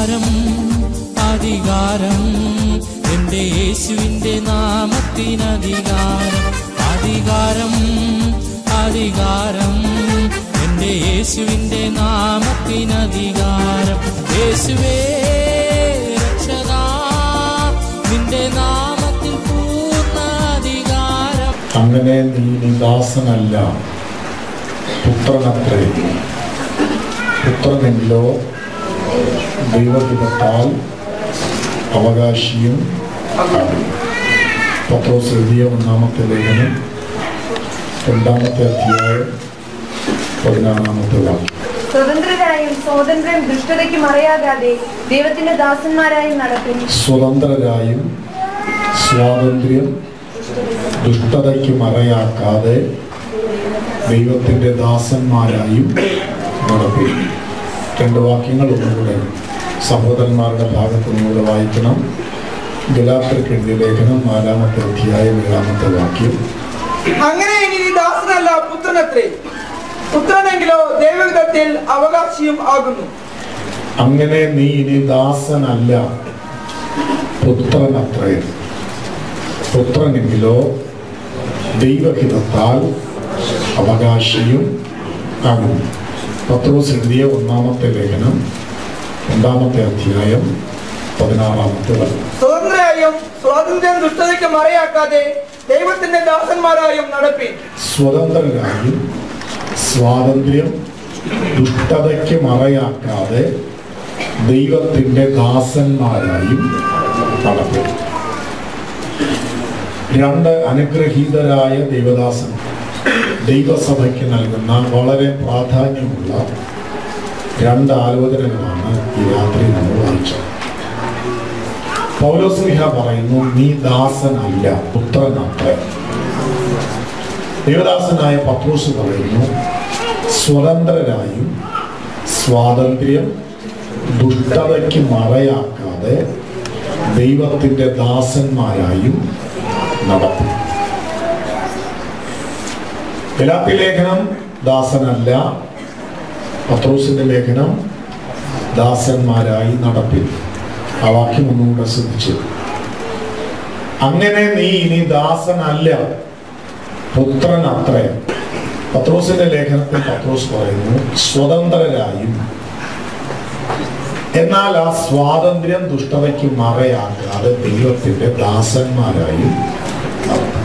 അധികാരം അധികാരം എന്റെ യേശുവിന്റെ നാമത്തിന് അധികാരം അധികാരം അധികാരം എന്റെ യേശുവിന്റെ നാമത്തിന് അധികാരം യേശുവേ രക്ഷകാ നിന്റെ നാമത്തിൽ പൂർണ്ണ അധികാരം അങ്ങനെ നീ നിദാസനല്ല പുത്രനത്രേ പുത്രനെങ്കിലോ ദൈവഹിതത്താൽ അവകാശിയും ആണ്. പത്രോസ് എഴുതിയ ഒന്നാമത്തെ ലേഖനം രണ്ടാമത്തെ അധ്യായം പതിനാറാമത്തെ വാക്യം സ്വതന്ത്രരായും സ്വാതന്ത്ര്യം ദുഷ്ടതയ്ക്ക് മറയാകാതെ ദൈവത്തിന്റെ ദാസന്മാരായും നടപ്പിൻ സ്വതന്ത്രരായും സ്വാതന്ത്ര്യം ദുഷ്ടതയ്ക്ക് മറയാക്കാതെ ദൈവത്തിൻ്റെ ദാസന്മാരായും നടത്തി രണ്ട് വാക്യങ്ങൾ ഒന്നുകൂടെ സഹോദരന്മാരുടെ ഭാഗത്തു നിന്നുകൂടെ വായിക്കണം ഗലാത്തർക്ക് എഴുതിയ ലേഖനം നാലാമത്തെ അധ്യായം ഏഴാമത്തെ വാക്യം അങ്ങനെ ഇനി നീ ദാസനല്ല പുത്രനത്രേ പുത്രനെങ്കിലോ ദൈവവിധത്തിൽ അവകാശിയും ആകുന്നു അങ്ങനെ നീ ഇനി ദാസനല്ല പുത്രനത്രേ പുത്രനെങ്കിലോ ദൈവഹിതത്താൽ അവകാശിയും ആകുന്നു പത്രോസ് എഴുതിയ ഒന്നാമത്തെ ലേഖനം രണ്ടാമത്തെ അധ്യായം പതിനാറാമത്തെ വചനം സ്വതന്ത്രരായും സ്വാതന്ത്ര്യം ദുഷ്ടതയ്ക്ക് മറയാക്കാതെ ദൈവത്തിന്റെ ദാസന്മാരായും നടപ്പിൻ സ്വതന്ത്രരായും സ്വാതന്ത്ര്യം ദുഷ്ടതയ്ക്ക് മറയാക്കാതെ ദൈവത്തിൻ്റെ ദാസന്മാരായും നടക്കും രണ്ട് അനുഗ്രഹീതരായ ദൈവദാസൻ ദൈവസഭയ്ക്ക് നൽകുന്ന വളരെ പ്രാധാന്യമുള്ള രണ്ട് ആലോചനകളാണ് ഈ രാത്രി നമ്മൾ വായിച്ചത് പൗലോസ്ലിഹ പറയുന്നു നീ ദാസനല്ല പുത്രനത്രേ ദേവദാസനായ പത്രോസ് പറയുന്നു സ്വതന്ത്രരായും സ്വാതന്ത്ര്യം ദുഷ്ടതയ്ക്ക് മറയാക്കാതെ ദൈവത്തിൻ്റെ ദാസന്മാരായും നടത്തും ഗലാത്തി ലേഖനം ദാസനല്ല പത്രോസിന്റെ ലേഖനം ദാസന്മാരായി നടപ്പിൽ ആ വാക്യം ഒന്നും കൂടെ ശ്രദ്ധിച്ചു അങ്ങനെ നീ ഇനി ദാസനല്ല പുത്രൻ അത്രേ പത്രോസിന്റെ ലേഖനത്തിൽ പത്രോസ് പറയുന്നു സ്വതന്ത്രരായും എന്നാൽ ആ സ്വാതന്ത്ര്യം ദുഷ്ടതയ്ക്ക് മറയാക്കാതെ ദൈവത്തിന്റെ ദാസന്മാരായും നടത്തും.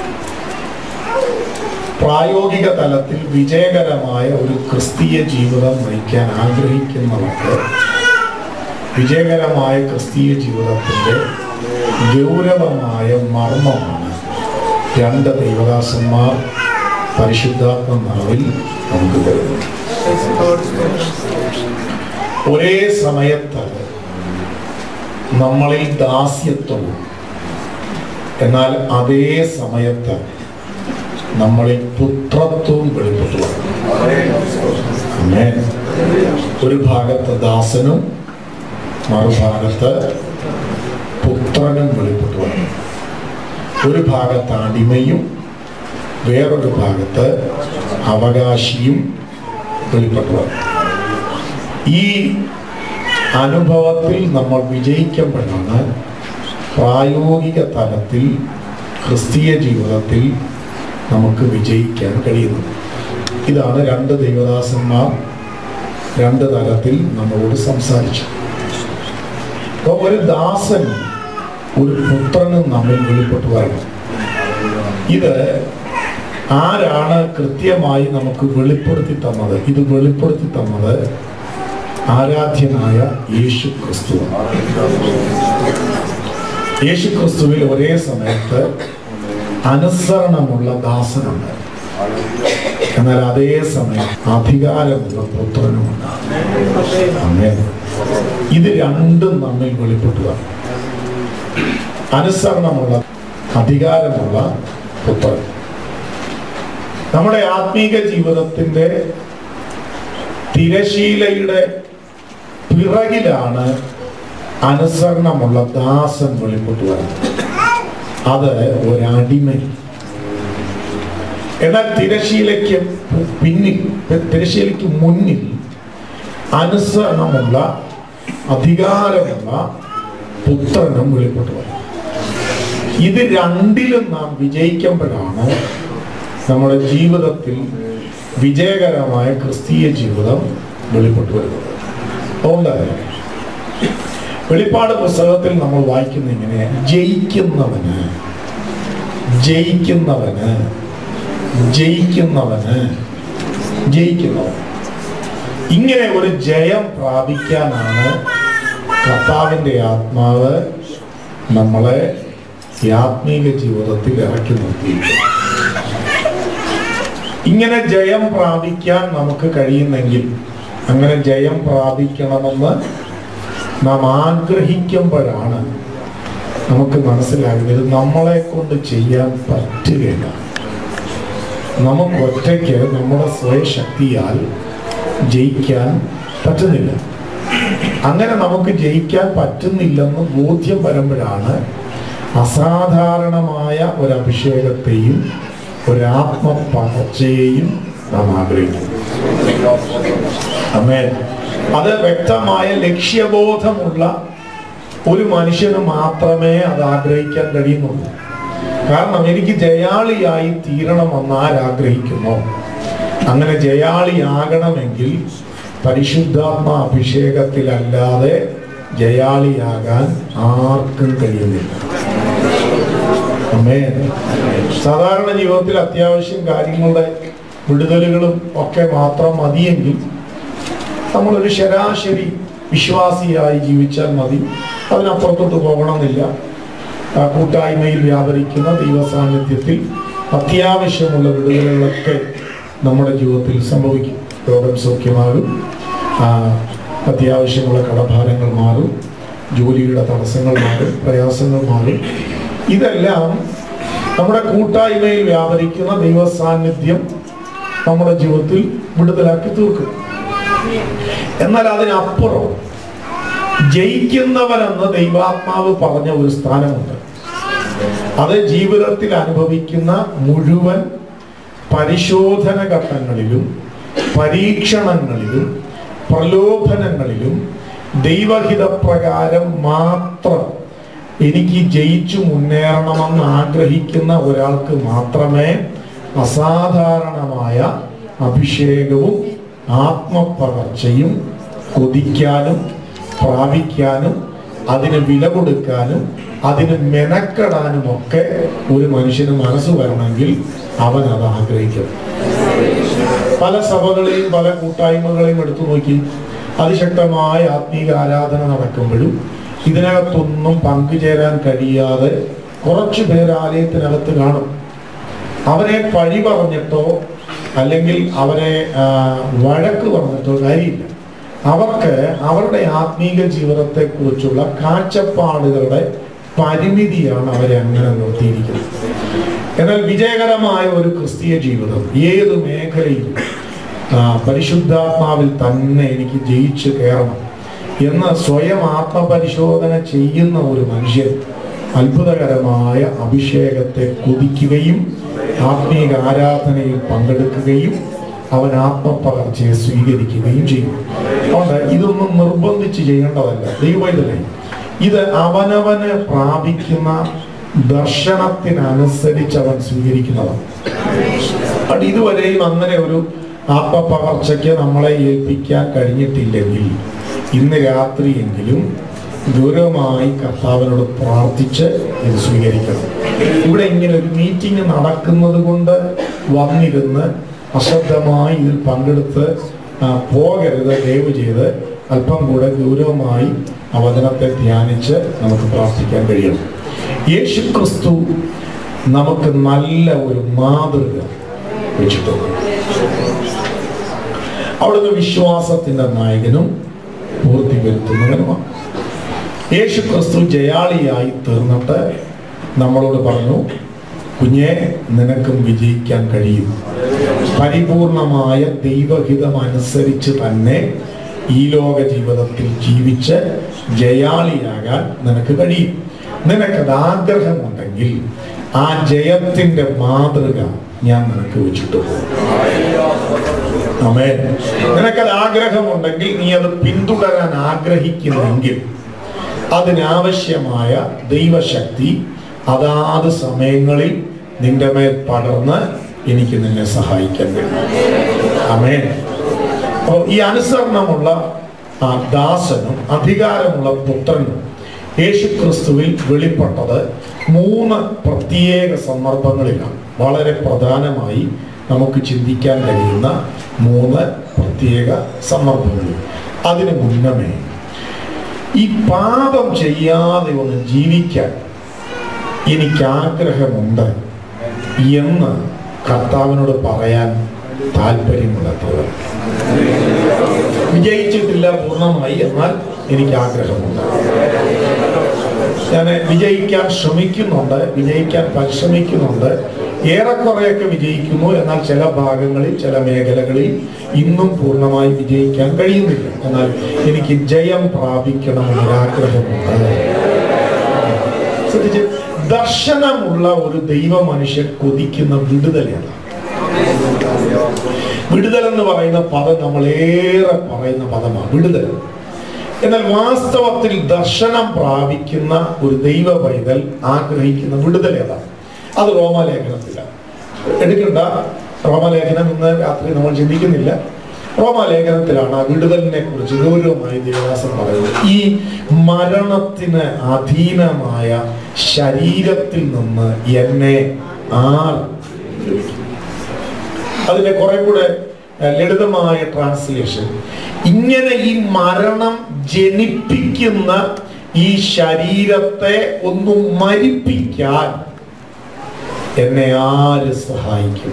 പ്രായോഗിക തലത്തിൽ വിജയകരമായ ഒരു ക്രിസ്തീയ ജീവിതം നയിക്കാൻ ആഗ്രഹിക്കുന്നവർക്ക് വിജയകരമായ ക്രിസ്തീയ ജീവിതത്തിന്റെ ഗൗരവമായ മർമ്മമാണ് രണ്ട് ദൈവദാസന്മാർ പരിശുദ്ധാത്മാവിൽ നമുക്ക് തരുന്നു ഒരേ സമയത്ത് നമ്മളിൽ ദാസ്യത്വവും എന്നാൽ അതേ സമയത്ത് നമ്മളിൽ പുത്രത്വവും വെളിപ്പെട്ടു വരണം. ആമേൻ. ഒരു ഭാഗത്ത് ദാസനും മറുഭാഗത്ത് പുത്രനും വെളിപ്പെട്ടു വരണം. ഒരു ഭാഗത്ത് അടിമയും വേറൊരു ഭാഗത്ത് അവകാശിയും വെളിപ്പെട്ടു വരണം. ഈ അനുഭവത്തിൽ നമ്മൾ വിജയിക്കുമ്പോഴാണ് പ്രായോഗിക തലത്തിൽ ക്രിസ്തീയ ജീവിതത്തിൽ നമുക്ക് വിജയിക്കാൻ കഴിയുന്നത് ഇതാണ് രണ്ട് ദൈവദാസന്മാർ രണ്ട് തലത്തിൽ നമ്മളോട് സംസാരിച്ചു അപ്പോൾ ഒരു ദാസനും ഒരു പുത്രനും നമ്മിൽ വെളിപ്പെട്ടു വരണം ഇത് ആരാണ് കൃത്യമായി നമുക്ക് വെളിപ്പെടുത്തി തന്നത് ഇത് വെളിപ്പെടുത്തി തന്നത് ആരാധ്യനായ യേശു ക്രിസ്തു യേശു ക്രിസ്തുവിൽ ഒരേ സമയത്ത് അനുസരണമുള്ള ദാസനുണ്ട് എന്നാൽ അതേ സമയം അധികാരമുള്ള പുത്രനുമുണ്ട് ആമേൻ. ഇത് രണ്ടും നമ്മിൽ വെളിപ്പെട്ടു വരണം. അനുസരണമുള്ള അധികാരമുള്ള പുത്രൻ നമ്മുടെ ആത്മീക ജീവിതത്തിന്റെ തിരശീലയുടെ പിറകിലാണ് അനുസരണമുള്ള ദാസൻ വെളിപ്പെട്ടു വരുന്നത് അത് ഒരടിമ എന്നാൽ തിരശീലയ്ക്ക് പിന്നിൽ തിരശീലയ്ക്ക് മുന്നിൽ അനുസരണമുള്ള അധികാരമുള്ള പുത്രനും വെളിപ്പെട്ടു വരും ഇത് രണ്ടിലും നാം വിജയിക്കുമ്പോഴാണ് നമ്മുടെ ജീവിതത്തിൽ വിജയകരമായ ക്രിസ്തീയ ജീവിതം വെളിപ്പെട്ടു വരുന്നത് അതുകൊണ്ട് വെളിപ്പാട് പുസ്തകത്തിൽ നമ്മൾ വായിക്കുന്ന ഇങ്ങനെ ജയിക്കുന്നവന് ജയിക്കുന്നവന് ജയിക്കുന്നവന് ജയിക്കുന്നവൻ ഇങ്ങനെ ഒരു ജയം പ്രാപിക്കാനാണ് കർത്താവിൻ്റെ ആത്മാവ് നമ്മളെ ഈ ആത്മീക ജീവിതത്തിൽ ഇറക്കി നിർത്തിയിരിക്കുന്നത് ഇങ്ങനെ ജയം പ്രാപിക്കാൻ നമുക്ക് കഴിയുന്നെങ്കിൽ അങ്ങനെ ജയം പ്രാപിക്കണമെന്ന് നാം ആഗ്രഹിക്കുമ്പോഴാണ് നമുക്ക് മനസ്സിലാകുന്നത് നമ്മളെ കൊണ്ട് ചെയ്യാൻ പറ്റുകയില്ല നമുക്ക് ഒറ്റയ്ക്ക് നമ്മുടെ സ്വയശക്തിയാൽ ജയിക്കാൻ പറ്റുന്നില്ല അങ്ങനെ നമുക്ക് ജയിക്കാൻ പറ്റുന്നില്ലെന്ന് ബോധ്യം വരുമ്പോഴാണ് അസാധാരണമായ ഒരു അഭിഷേകത്തെയും ഒരു ആത്മപകർച്ചയെയും നാം ആഗ്രഹിക്കുന്നു അമേൻ അത് വ്യക്തമായ ലക്ഷ്യബോധമുള്ള ഒരു മനുഷ്യന് മാത്രമേ അത് ആഗ്രഹിക്കാൻ കഴിയുന്നുള്ളൂ കാരണം എനിക്ക് ജയാളിയായി തീരണമെന്ന് ആരാഗ്രഹിക്കുന്നു അങ്ങനെ ജയാളിയാകണമെങ്കിൽ പരിശുദ്ധാത്മ അഭിഷേകത്തിലല്ലാതെ ജയാളിയാകാൻ ആർക്കും കഴിയുന്നില്ല അമ്മേ സാധാരണ ജീവിതത്തിൽ അത്യാവശ്യം കാര്യങ്ങളുടെ വിടുതലുകളും ഒക്കെ മാത്രം മതിയെങ്കിൽ നമ്മളൊരു ശരാശരി വിശ്വാസിയായി ജീവിച്ചാൽ മതി അതിനപ്പുറത്തോട്ട് പോകണമെന്നില്ല ആ കൂട്ടായ്മയിൽ വ്യാപരിക്കുന്ന ദൈവസാന്നിധ്യത്തിൽ അത്യാവശ്യമുള്ള വിടുതലുകളൊക്കെ നമ്മുടെ ജീവിതത്തിൽ സംഭവിക്കും രോഗം സൗഖ്യമാകും ആ, അത്യാവശ്യമുള്ള കടഭാരങ്ങൾ മാറും ജോലിയുടെ തടസ്സങ്ങൾ മാറും പ്രയാസങ്ങൾ മാറും ഇതെല്ലാം നമ്മുടെ കൂട്ടായ്മയിൽ വ്യാപരിക്കുന്ന ദൈവ സാന്നിധ്യം നമ്മുടെ ജീവിതത്തിൽ വിടുതലാക്കി തീർക്കും എന്നാൽ അതിനപ്പുറം ജയിക്കുന്നവനെന്ന് ദൈവാത്മാവ് പറഞ്ഞ ഒരു സ്ഥാനമുണ്ട് അത് ജീവിതത്തിൽ അനുഭവിക്കുന്ന മുഴുവൻ പരിശോധന ഘട്ടങ്ങളിലും പരീക്ഷണങ്ങളിലും പ്രലോഭനങ്ങളിലും ദൈവഹിതപ്രകാരം മാത്രം എനിക്ക് ജയിച്ചു മുന്നേറണമെന്ന് ആഗ്രഹിക്കുന്ന ഒരാൾക്ക് മാത്രമേ അസാധാരണമായ അഭിഷേകവും ആത്മപകർച്ചയും കൊതിക്കാനും പ്രാപിക്കാനും അതിന് വില കൊടുക്കാനും അതിന് മെനക്കെടാനും ഒക്കെ ഒരു മനുഷ്യന് മനസ്സ് വരണമെങ്കിൽ അവൻ അത് ആഗ്രഹിക്കണം പല സഭകളെയും പല കൂട്ടായ്മകളെയും എടുത്തു നോക്കി അതിശക്തമായ ആത്മീക ആരാധന നടക്കുമ്പോഴും ഇതിനകത്തൊന്നും പങ്കുചേരാൻ കഴിയാതെ കുറച്ചു പേർ ആലയത്തിനകത്ത് കാണും അവരെ പഴി പറഞ്ഞിട്ടോ അല്ലെങ്കിൽ അവരെ ആ, വഴക്ക് പറഞ്ഞിട്ടോ കാര്യമില്ല അവർക്ക് അവരുടെ ആത്മീക ജീവിതത്തെ കുറിച്ചുള്ള കാഴ്ചപ്പാടുകളുടെ പരിമിതിയാണ് അവരെ അങ്ങനെ നിർത്തിയിരിക്കുന്നത് എന്നാൽ വിജയകരമായ ഒരു ക്രിസ്തീയ ജീവിതം ഏത് മേഖലയിലും ആ, പരിശുദ്ധാത്മാവിൽ തന്നെ എനിക്ക് ജയിച്ചു കയറണം എന്ന് സ്വയം ആത്മപരിശോധന ചെയ്യുന്ന ഒരു മനുഷ്യൻ അത്ഭുതകരമായ അഭിഷേകത്തെ കൊതിക്കുകയും ആത്മീക ആരാധനയിൽ പങ്കെടുക്കുകയും അവൻ ആത്മപകർച്ചയെ സ്വീകരിക്കുകയും ചെയ്യും അതുകൊണ്ട് ഇതൊന്നും നിർബന്ധിച്ച് ചെയ്യേണ്ടതല്ല ദൈവത്തിലെ ഇത് അവനവന് പ്രാപിക്കുന്ന ദർശനത്തിനനുസരിച്ച് അവൻ സ്വീകരിക്കുന്നതാണ് അത് ഇതുവരെയും അങ്ങനെ ഒരു ആത്മപകർച്ചയ്ക്ക് നമ്മളെ ഏൽപ്പിക്കാൻ കഴിഞ്ഞിട്ടില്ലെങ്കിൽ ഇന്ന് രാത്രിയെങ്കിലും ഗൗരവമായി കർത്താവിനോട് പ്രാർത്ഥിച്ച് ഇത് സ്വീകരിക്കണം ഇവിടെ ഇങ്ങനെ ഒരു മീറ്റിംഗ് നടക്കുന്നത് കൊണ്ട് വന്നിരുന്ന് അശ്രദ്ധമായി ഇതിൽ പങ്കെടുത്ത് ആ, പോകരുത് ദയവ് ചെയ്ത് അല്പം കൂടെ ഗൗരവമായി ആ വചനത്തെ ധ്യാനിച്ച് നമുക്ക് പ്രാർത്ഥിക്കാൻ കഴിയണം യേശു ക്രിസ്തു നമുക്ക് നല്ല ഒരു മാതൃക വെച്ചിട്ടുണ്ട് അവിടുന്ന് വിശ്വാസത്തിന്റെ നായകനും പൂർത്തി വരുത്തുന്നവനുമാണ് യേശു ക്രിസ്തു ജയാളിയായി തീർന്നിട്ട് നമ്മളോട് പറഞ്ഞു കുഞ്ഞെ നിനക്കും വിജയിക്കാൻ കഴിയും പരിപൂർണമായ ദൈവഹിതം അനുസരിച്ച് തന്നെ ഈ ലോക ജീവിതത്തിൽ ജീവിച്ച് ജയാളിയാകാൻ നിനക്ക് കഴിയും നിനക്കത് ആഗ്രഹമുണ്ടെങ്കിൽ ആ ജയത്തിന്റെ മാതൃക ഞാൻ നിനക്ക് വെച്ചിട്ട് പോകും അമേൻ നിനക്കത് ആഗ്രഹമുണ്ടെങ്കിൽ നീ അത് പിന്തുടരാൻ ആഗ്രഹിക്കുന്നെങ്കിൽ അതിനാവശ്യമായ ദൈവശക്തി അതാത് സമയങ്ങളിൽ നിന്റെ മേൽ പടർന്ന് എനിക്ക് നിന്നെ സഹായിക്കാൻ കഴിയും അമേൻ അപ്പോൾ ഈ അനുസരണമുള്ള ആ ദാസനും അധികാരമുള്ള പുത്രനും യേശു ക്രിസ്തുവിൽ വെളിപ്പെട്ടത് മൂന്ന് പ്രത്യേക സന്ദർഭങ്ങളിലാണ് വളരെ പ്രധാനമായി നമുക്ക് ചിന്തിക്കാൻ കഴിയുന്ന മൂന്ന് പ്രത്യേക സന്ദർഭങ്ങളിൽ അതിനു മുന്നമേ ഈ പാപം ചെയ്യാതെ ഒന്ന് ജീവിക്കാൻ എനിക്ക് ആഗ്രഹമുണ്ട് എന്ന് കർത്താവിനോട് പറയാൻ താല്പര്യമുള്ളത് വിജയിച്ചിട്ടില്ല പൂർണ്ണമായി എന്നാൽ എനിക്ക് ആഗ്രഹമുണ്ട് ഞാൻ വിജയിക്കാൻ ശ്രമിക്കുന്നുണ്ട് വിജയിക്കാൻ പരിശ്രമിക്കുന്നുണ്ട് ഏറെക്കുറെയൊക്കെ വിജയിക്കുന്നു എന്നാൽ ചില ഭാഗങ്ങളിൽ ചില മേഖലകളിൽ ഇന്നും പൂർണ്ണമായി വിജയിക്കാൻ കഴിയുന്നില്ല എന്നാൽ എനിക്ക് ജയം പ്രാപിക്കണമെന്നൊരു ആഗ്രഹമുണ്ട് ശ്രദ്ധിച്ച് ദർശനമുള്ള ഒരു ദൈവ മനുഷ്യൻ കൊതിക്കുന്ന വിടുതലാണ് വിടുതൽ എന്ന് പറയുന്ന പദം നമ്മൾ ഏറെ പറയുന്ന പദമാണ് വിടുതൽ എന്നാൽ വാസ്തവത്തിൽ ദർശനം പ്രാപിക്കുന്ന ഒരു ദൈവ പൈതൽ ആഗ്രഹിക്കുന്ന വിടുതൽ ഏതാണ് അത് റോമാലേഖനത്തിലാണ് എടുക്കണ്ട റോമാലേഖനം ഇന്ന് രാത്രി നമ്മൾ ചിന്തിക്കുന്നില്ല റോമാലേഖനത്തിലാണ് ആ വിടുതലിനെ കുറിച്ച് ഗൗരവമായി ദേവദാസൻ പറയുന്നത് ഈ മരണത്തിന് അധീനമായ ശരീരത്തിൽ നിന്ന് എന്നെ ആർ അതിന്റെ കുറെ കൂടെ ഏഹ്, ലളിതമായ ട്രാൻസ്ലേഷൻ ഇങ്ങനെ ഈ മരണം ജനിപ്പിക്കുന്ന ഈ ശരീരത്തെ ഒന്ന് മരിപ്പിക്കാൻ എന്നെ ആര് സഹായിക്കും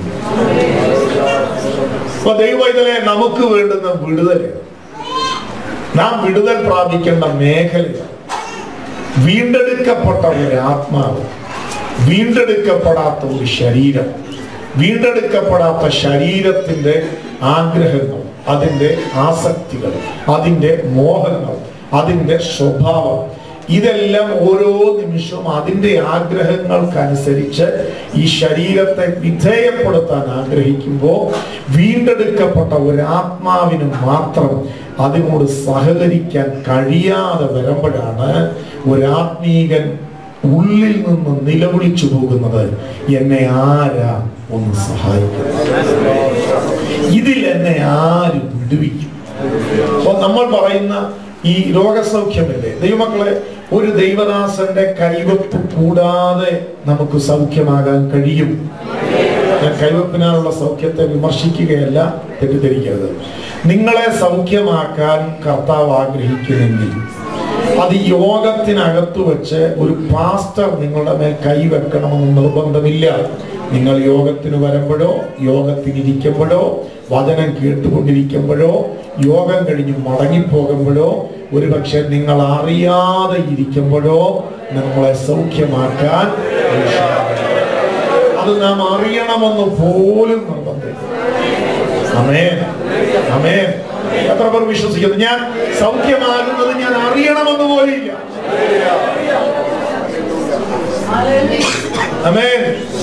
അപ്പൊ ദൈവത്തിലെ നമുക്ക് വേണ്ടുന്ന വിടുതൽ നാം വിടുതൽ പ്രാപിക്കേണ്ട മേഖലയാണ് വീണ്ടെടുക്കപ്പെട്ട ഒരു ആത്മാവ് വീണ്ടെടുക്കപ്പെടാത്ത ഒരു ശരീരം വീണ്ടെടുക്കപ്പെടാത്ത ശരീരത്തിന്റെ ആഗ്രഹങ്ങൾ അതിൻ്റെ ആസക്തികൾ അതിൻ്റെ മോഹങ്ങൾ അതിൻ്റെ സ്വഭാവം ഇതെല്ലാം ഓരോ നിമിഷവും അതിൻ്റെ ആഗ്രഹങ്ങൾക്കനുസരിച്ച് ഈ ശരീരത്തെ വിധേയപ്പെടുത്താൻ ആഗ്രഹിക്കുമ്പോൾ വീണ്ടെടുക്കപ്പെട്ട ഒരു ആത്മാവിന് മാത്രം അതിനോട് സഹകരിക്കാൻ കഴിയാതെ വരുമ്പോഴാണ് ഒരാത്മീകൻ ഉള്ളിൽ നിന്ന് നിലവിളിച്ചു പോകുന്നത് എന്നെ ആരാ ഒന്ന് സഹായിക്കുന്നത് ഇതിൽ എന്നെ ആര് വിടുവിക്കും അപ്പൊ നമ്മൾ പറയുന്ന ഈ രോഗസൗഖ്യമില്ലേ ദൈവമക്കളെ ഒരു ദൈവദാസന്റെ കൈവപ്പ് കൂടാതെ നമുക്ക് സൗഖ്യമാകാൻ കഴിയും ഞാൻ കൈവപ്പിനാലുള്ള സൗഖ്യത്തെ വിമർശിക്കുകയല്ല തെറ്റിദ്ധരിക്കരുത് നിങ്ങളെ സൗഖ്യമാക്കാൻ കർത്താവ് ആഗ്രഹിക്കുന്നെങ്കിൽ അത് യോഗത്തിനകത്ത് വെച്ച് ഒരു പാസ്റ്റർ നിങ്ങളുടെ മേൽ കൈവെക്കണമെന്ന് നിർബന്ധമില്ല നിങ്ങൾ യോഗത്തിന് വരുമ്പോഴോ യോഗത്തിനിരിക്കുമ്പോഴോ വചനം കേട്ടുകൊണ്ടിരിക്കുമ്പോഴോ യോഗം കഴിഞ്ഞ് മടങ്ങിപ്പോകുമ്പോഴോ ഒരുപക്ഷെ നിങ്ങൾ അറിയാതെ ഇരിക്കുമ്പോഴോ നമ്മളെ സൗഖ്യമാക്കാൻ അത് നാം അറിയണമെന്ന് പോലും നിർബന്ധമില്ല അമേൻ അമേൻ എത്ര പേർ വിശ്വസിക്കുന്നു ഞാൻ സൗഖ്യമാകുന്നത് ഞാൻ അറിയണമെന്ന് പോലില്ല അമേൻ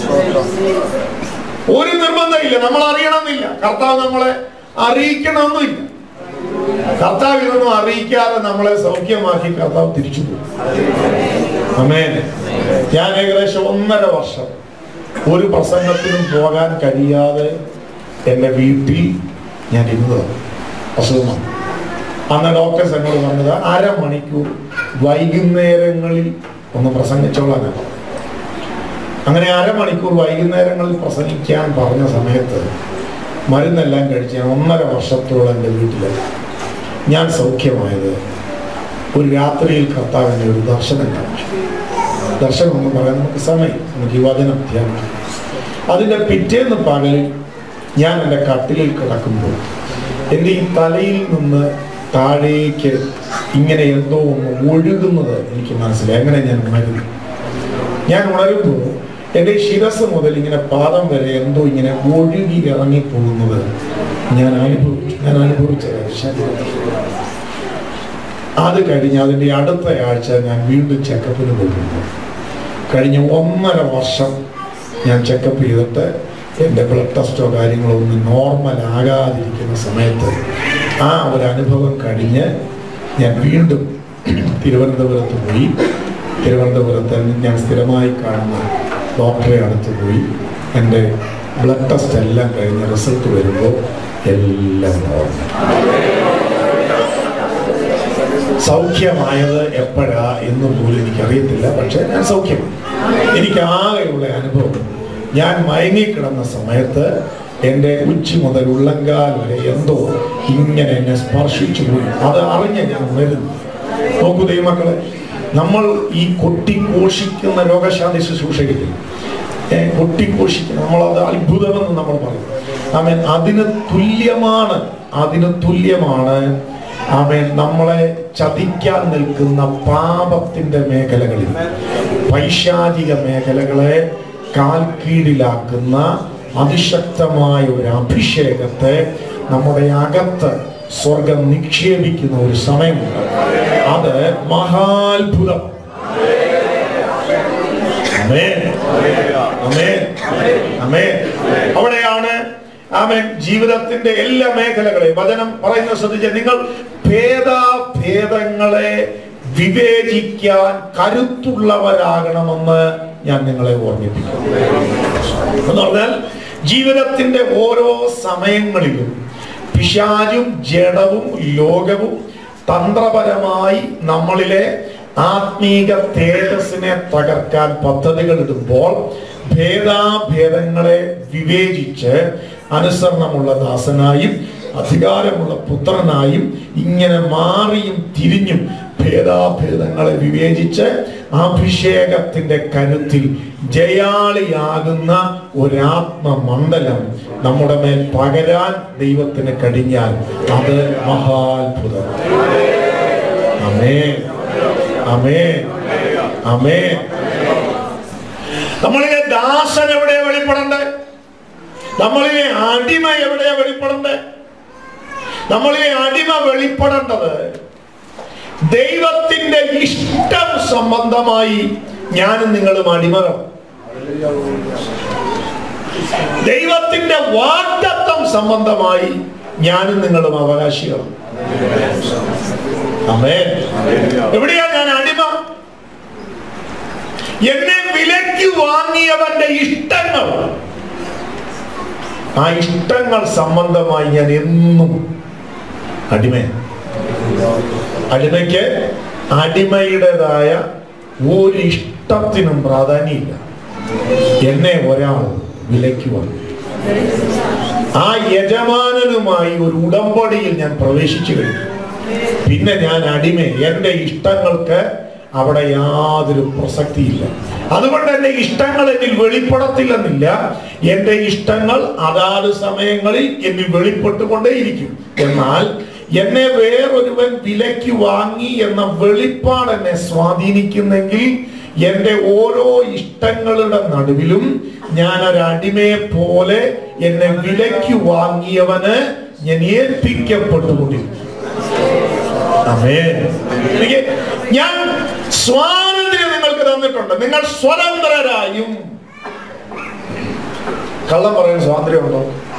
ഒരു നിർബന്ധമില്ല നമ്മൾ അറിയണമെന്നില്ല കർത്താവ് നമ്മളെ അറിയിക്കണമെന്നില്ല കർത്താവ് ഇതൊന്നും അറിയിക്കാതെ നമ്മളെ സൗഖ്യമാക്കി കർത്താവ് തിരിച്ചു പോകും അമേൻ ഞാൻ ഏകദേശം ഒന്നര വർഷം ഒരു പ്രസംഗത്തിനും പോകാൻ കഴിയാതെ എൻ്റെ വീട്ടിൽ ഞാൻ ഇരുന്നതാണ് അസുഖമാണ് അന്ന് ഡോക്ടേഴ്സ് എന്നോട് പറഞ്ഞത് അരമണിക്കൂർ വൈകുന്നേരങ്ങളിൽ ഒന്ന് പ്രസംഗിച്ചോളാനാണ് അങ്ങനെ അരമണിക്കൂർ വൈകുന്നേരങ്ങളിൽ പ്രസംഗിക്കാൻ പറഞ്ഞ സമയത്ത് മരുന്നെല്ലാം കഴിച്ച് ഞാൻ ഒന്നര വർഷത്തോളം എൻ്റെ വീട്ടിൽ ഞാൻ സൗഖ്യമായത് ഒരു രാത്രിയിൽ കർത്താവിൻ്റെ ഒരു ദർശനം കാണിച്ചു ദർശനം എന്ന് പറയാൻ നമുക്ക് സമയം നമുക്ക് ഈ വചനം ധ്യാനിക്കാം അതിൻ്റെ പിറ്റേന്ന് പകലിൽ ഞാൻ എൻ്റെ കട്ടിലിൽ കിടക്കുമ്പോൾ എൻ്റെ ഈ തലയിൽ നിന്ന് താഴേക്ക് ഇങ്ങനെ എന്തോ ഒന്ന് ഒഴുകുന്നത് എനിക്ക് മനസ്സിലായി അങ്ങനെ ഞാൻ ഉണരുന്നു ഞാൻ ഉണരുമ്പോൾ എൻ്റെ ശിരസ് മുതൽ ഇങ്ങനെ പാദം വരെ എന്തോ ഇങ്ങനെ ഒഴുകി ഇറങ്ങി പോകുന്നത് ഞാൻ അനുഭവിച്ചു ഞാൻ അനുഭവിച്ചത് ശരീരത്തിൽ അത് കഴിഞ്ഞ് അതിൻ്റെ അടുത്ത ആഴ്ച ഞാൻ വീണ്ടും ചെക്കപ്പിന് പോയിരുന്നു കഴിഞ്ഞ ഒന്നര വർഷം ഞാൻ ചെക്കപ്പ് ചെയ്തിട്ട് എൻ്റെ ബ്ലഡ് ടെസ്റ്റോ കാര്യങ്ങളോ ഒന്നും നോർമൽ ആകാതിരിക്കുന്ന സമയത്ത് ആ ഒരു അനുഭവം കഴിഞ്ഞ് ഞാൻ വീണ്ടും തിരുവനന്തപുരത്ത് പോയി തിരുവനന്തപുരത്ത് ഞാൻ സ്ഥിരമായി കാണുന്ന ഡോക്ടറെ അടുത്ത് പോയി എൻ്റെ ബ്ലഡ് ടെസ്റ്റ് എല്ലാം കഴിഞ്ഞ് റിസൾട്ട് വരുമ്പോൾ എല്ലാം നോർമൽ സൗഖ്യമായത് എപ്പോഴാ എന്ന് പോലും എനിക്കറിയത്തില്ല പക്ഷെ ഞാൻ സൗഖ്യമായി എനിക്ക് ആകെയുള്ള അനുഭവം ഞാൻ മയങ്ങിക്കിടന്ന സമയത്ത് എൻ്റെ ഉച്ചി മുതൽ ഉള്ളങ്കാൽ വരെ എന്തോ ഇങ്ങനെ എന്നെ സ്പർശിച്ചു പോയി അത് അറിഞ്ഞ് ഞാൻ ഉണരുന്നു നോക്കൂ ദൈവമക്കളെ നമ്മൾ ഈ കൊട്ടിഘോഷിക്കുന്ന രോഗശാന്തി ശുശ്രൂഷയ്ക്ക് കൊട്ടിഘോഷിക്കുന്ന നമ്മളത് അത്ഭുതമെന്ന് നമ്മൾ പറയും ആമേൻ അതിന് തുല്യമാണ് അതിന് തുല്യമാണ് ആമേൻ നമ്മളെ ചതിക്കാൻ നിൽക്കുന്ന പാപത്തിന്റെ മേഖലകളിൽ പൈശാചിക മേഖലകളെ കാൽക്കീഴിലാക്കുന്ന അതിശക്തമായ ഒരു അഭിഷേകത്തെ നമ്മുടെ അകത്ത് സ്വർഗം നിക്ഷേപിക്കുന്ന ഒരു സമയമുണ്ട് അത് മഹാത്ഭുതം ആമേൻ. ആമേൻ. ആമേൻ. അവിടെയാണ് ആമേൻ ജീവിതത്തിന്റെ എല്ലാ മേഖലകളെയും വചനം പറയുന്ന ശ്രദ്ധിച്ച നിങ്ങൾ ഭേദാഭേദങ്ങളെ വിവേചിക്കാൻ കരുത്തുള്ളവരാകണമെന്ന് ഞാൻ നിങ്ങളെ ഓർമ്മിപ്പിക്കുന്നു എന്ന് പറഞ്ഞാൽ ജീവിതത്തിന്റെ ഓരോ സമയങ്ങളിലും പിശാചും ജഡവും ലോകവും തന്ത്രപരമായി നമ്മളിലെ ആത്മീക തേജസ്സിനെ തകർക്കാൻ പദ്ധതികൾ ഇടുമ്പോൾ ഭേദാഭേദങ്ങളെ വിവേചിച്ച് അനുസരണമുള്ള ദാസനായും അധികാരമുള്ള പുത്രനായും ഇങ്ങനെ മാറിയും തിരിഞ്ഞും ഭേദാഭേദങ്ങളെ വിവേചിച്ച് അഭിഷേകത്തിന്റെ കരുത്തിൽ ജയാളിയാകുന്ന ഒരാത്മമണ്ഡലം നമ്മുടെ മേൽ പകരാൻ ദൈവത്തിന് കഴിഞ്ഞാൽ അത് മഹാത്ഭുതം അമേ അമേ അമേ നമ്മളിലെ ദാസൻ എവിടെയാ വെളിപ്പെടണ്ടേ നമ്മളിലെ അടിമ എവിടെയാ വെളിപ്പെടണ്ടേ നമ്മളിലെ അടിമ വെളിപ്പെടേണ്ടത് ദൈവത്തിന്റെ ഇഷ്ടം സംബന്ധമായി ഞാനും നിങ്ങളും അടിമകൾ ദൈവത്തിന്റെ വാഗ്ദത്തം സംബന്ധമായി ഞാനും നിങ്ങളും അവകാശികൾ അമേ എവിടെയാ ഞാൻ അടിമ എന്നെ വിലയ്ക്ക് വാങ്ങിയവന്റെ ഇഷ്ടങ്ങൾ ആ ഇഷ്ടങ്ങൾ സംബന്ധമായി ഞാൻ എന്നും അടിമ അടിമയ്ക്ക് അടിമയുടേതായ ഒരു ഇഷ്ടത്തിനും പ്രാധാന്യമില്ല എന്നെ ഒരാൾ വിലയ്ക്ക് വാങ്ങി ആ യജമാനനുമായി ഒരു ഉടമ്പടിയിൽ ഞാൻ പ്രവേശിച്ചു കഴിഞ്ഞു പിന്നെ ഞാൻ അടിമ എന്റെ ഇഷ്ടങ്ങൾക്ക് അവിടെ യാതൊരു പ്രസക്തിയില്ല അതുകൊണ്ട് എന്റെ ഇഷ്ടങ്ങൾ എന്നിൽ വെളിപ്പെടത്തില്ലെന്നില്ല എന്റെ ഇഷ്ടങ്ങൾ അതാത് സമയങ്ങളിൽ എന്നിൽ വെളിപ്പെട്ടുകൊണ്ടേയിരിക്കും എന്നാൽ എന്നെ വേറൊരുവൻ വിലയ്ക്ക് വാങ്ങി എന്ന വെളിപ്പാട് എന്നെ സ്വാധീനിക്കുന്നെങ്കിൽ എന്റെ ഓരോ ഇഷ്ടങ്ങളുടെ നടുവിലും ഞാൻ ഒരു അടിമയെ പോലെ എന്നെ വിലയ്ക്ക് വാങ്ങിയവന് ഞാൻ ഏൽപ്പിക്കപ്പെട്ടുകൊണ്ടിരിക്കും ആമേൻ. എനിക്ക് ഞാൻ സ്വാതന്ത്ര്യം നിങ്ങൾക്ക് തന്നിട്ടുണ്ട് നിങ്ങൾ സ്വതന്ത്രരായും കള്ളം പറയാൻ സ്വാതന്ത്ര്യമുണ്ടോ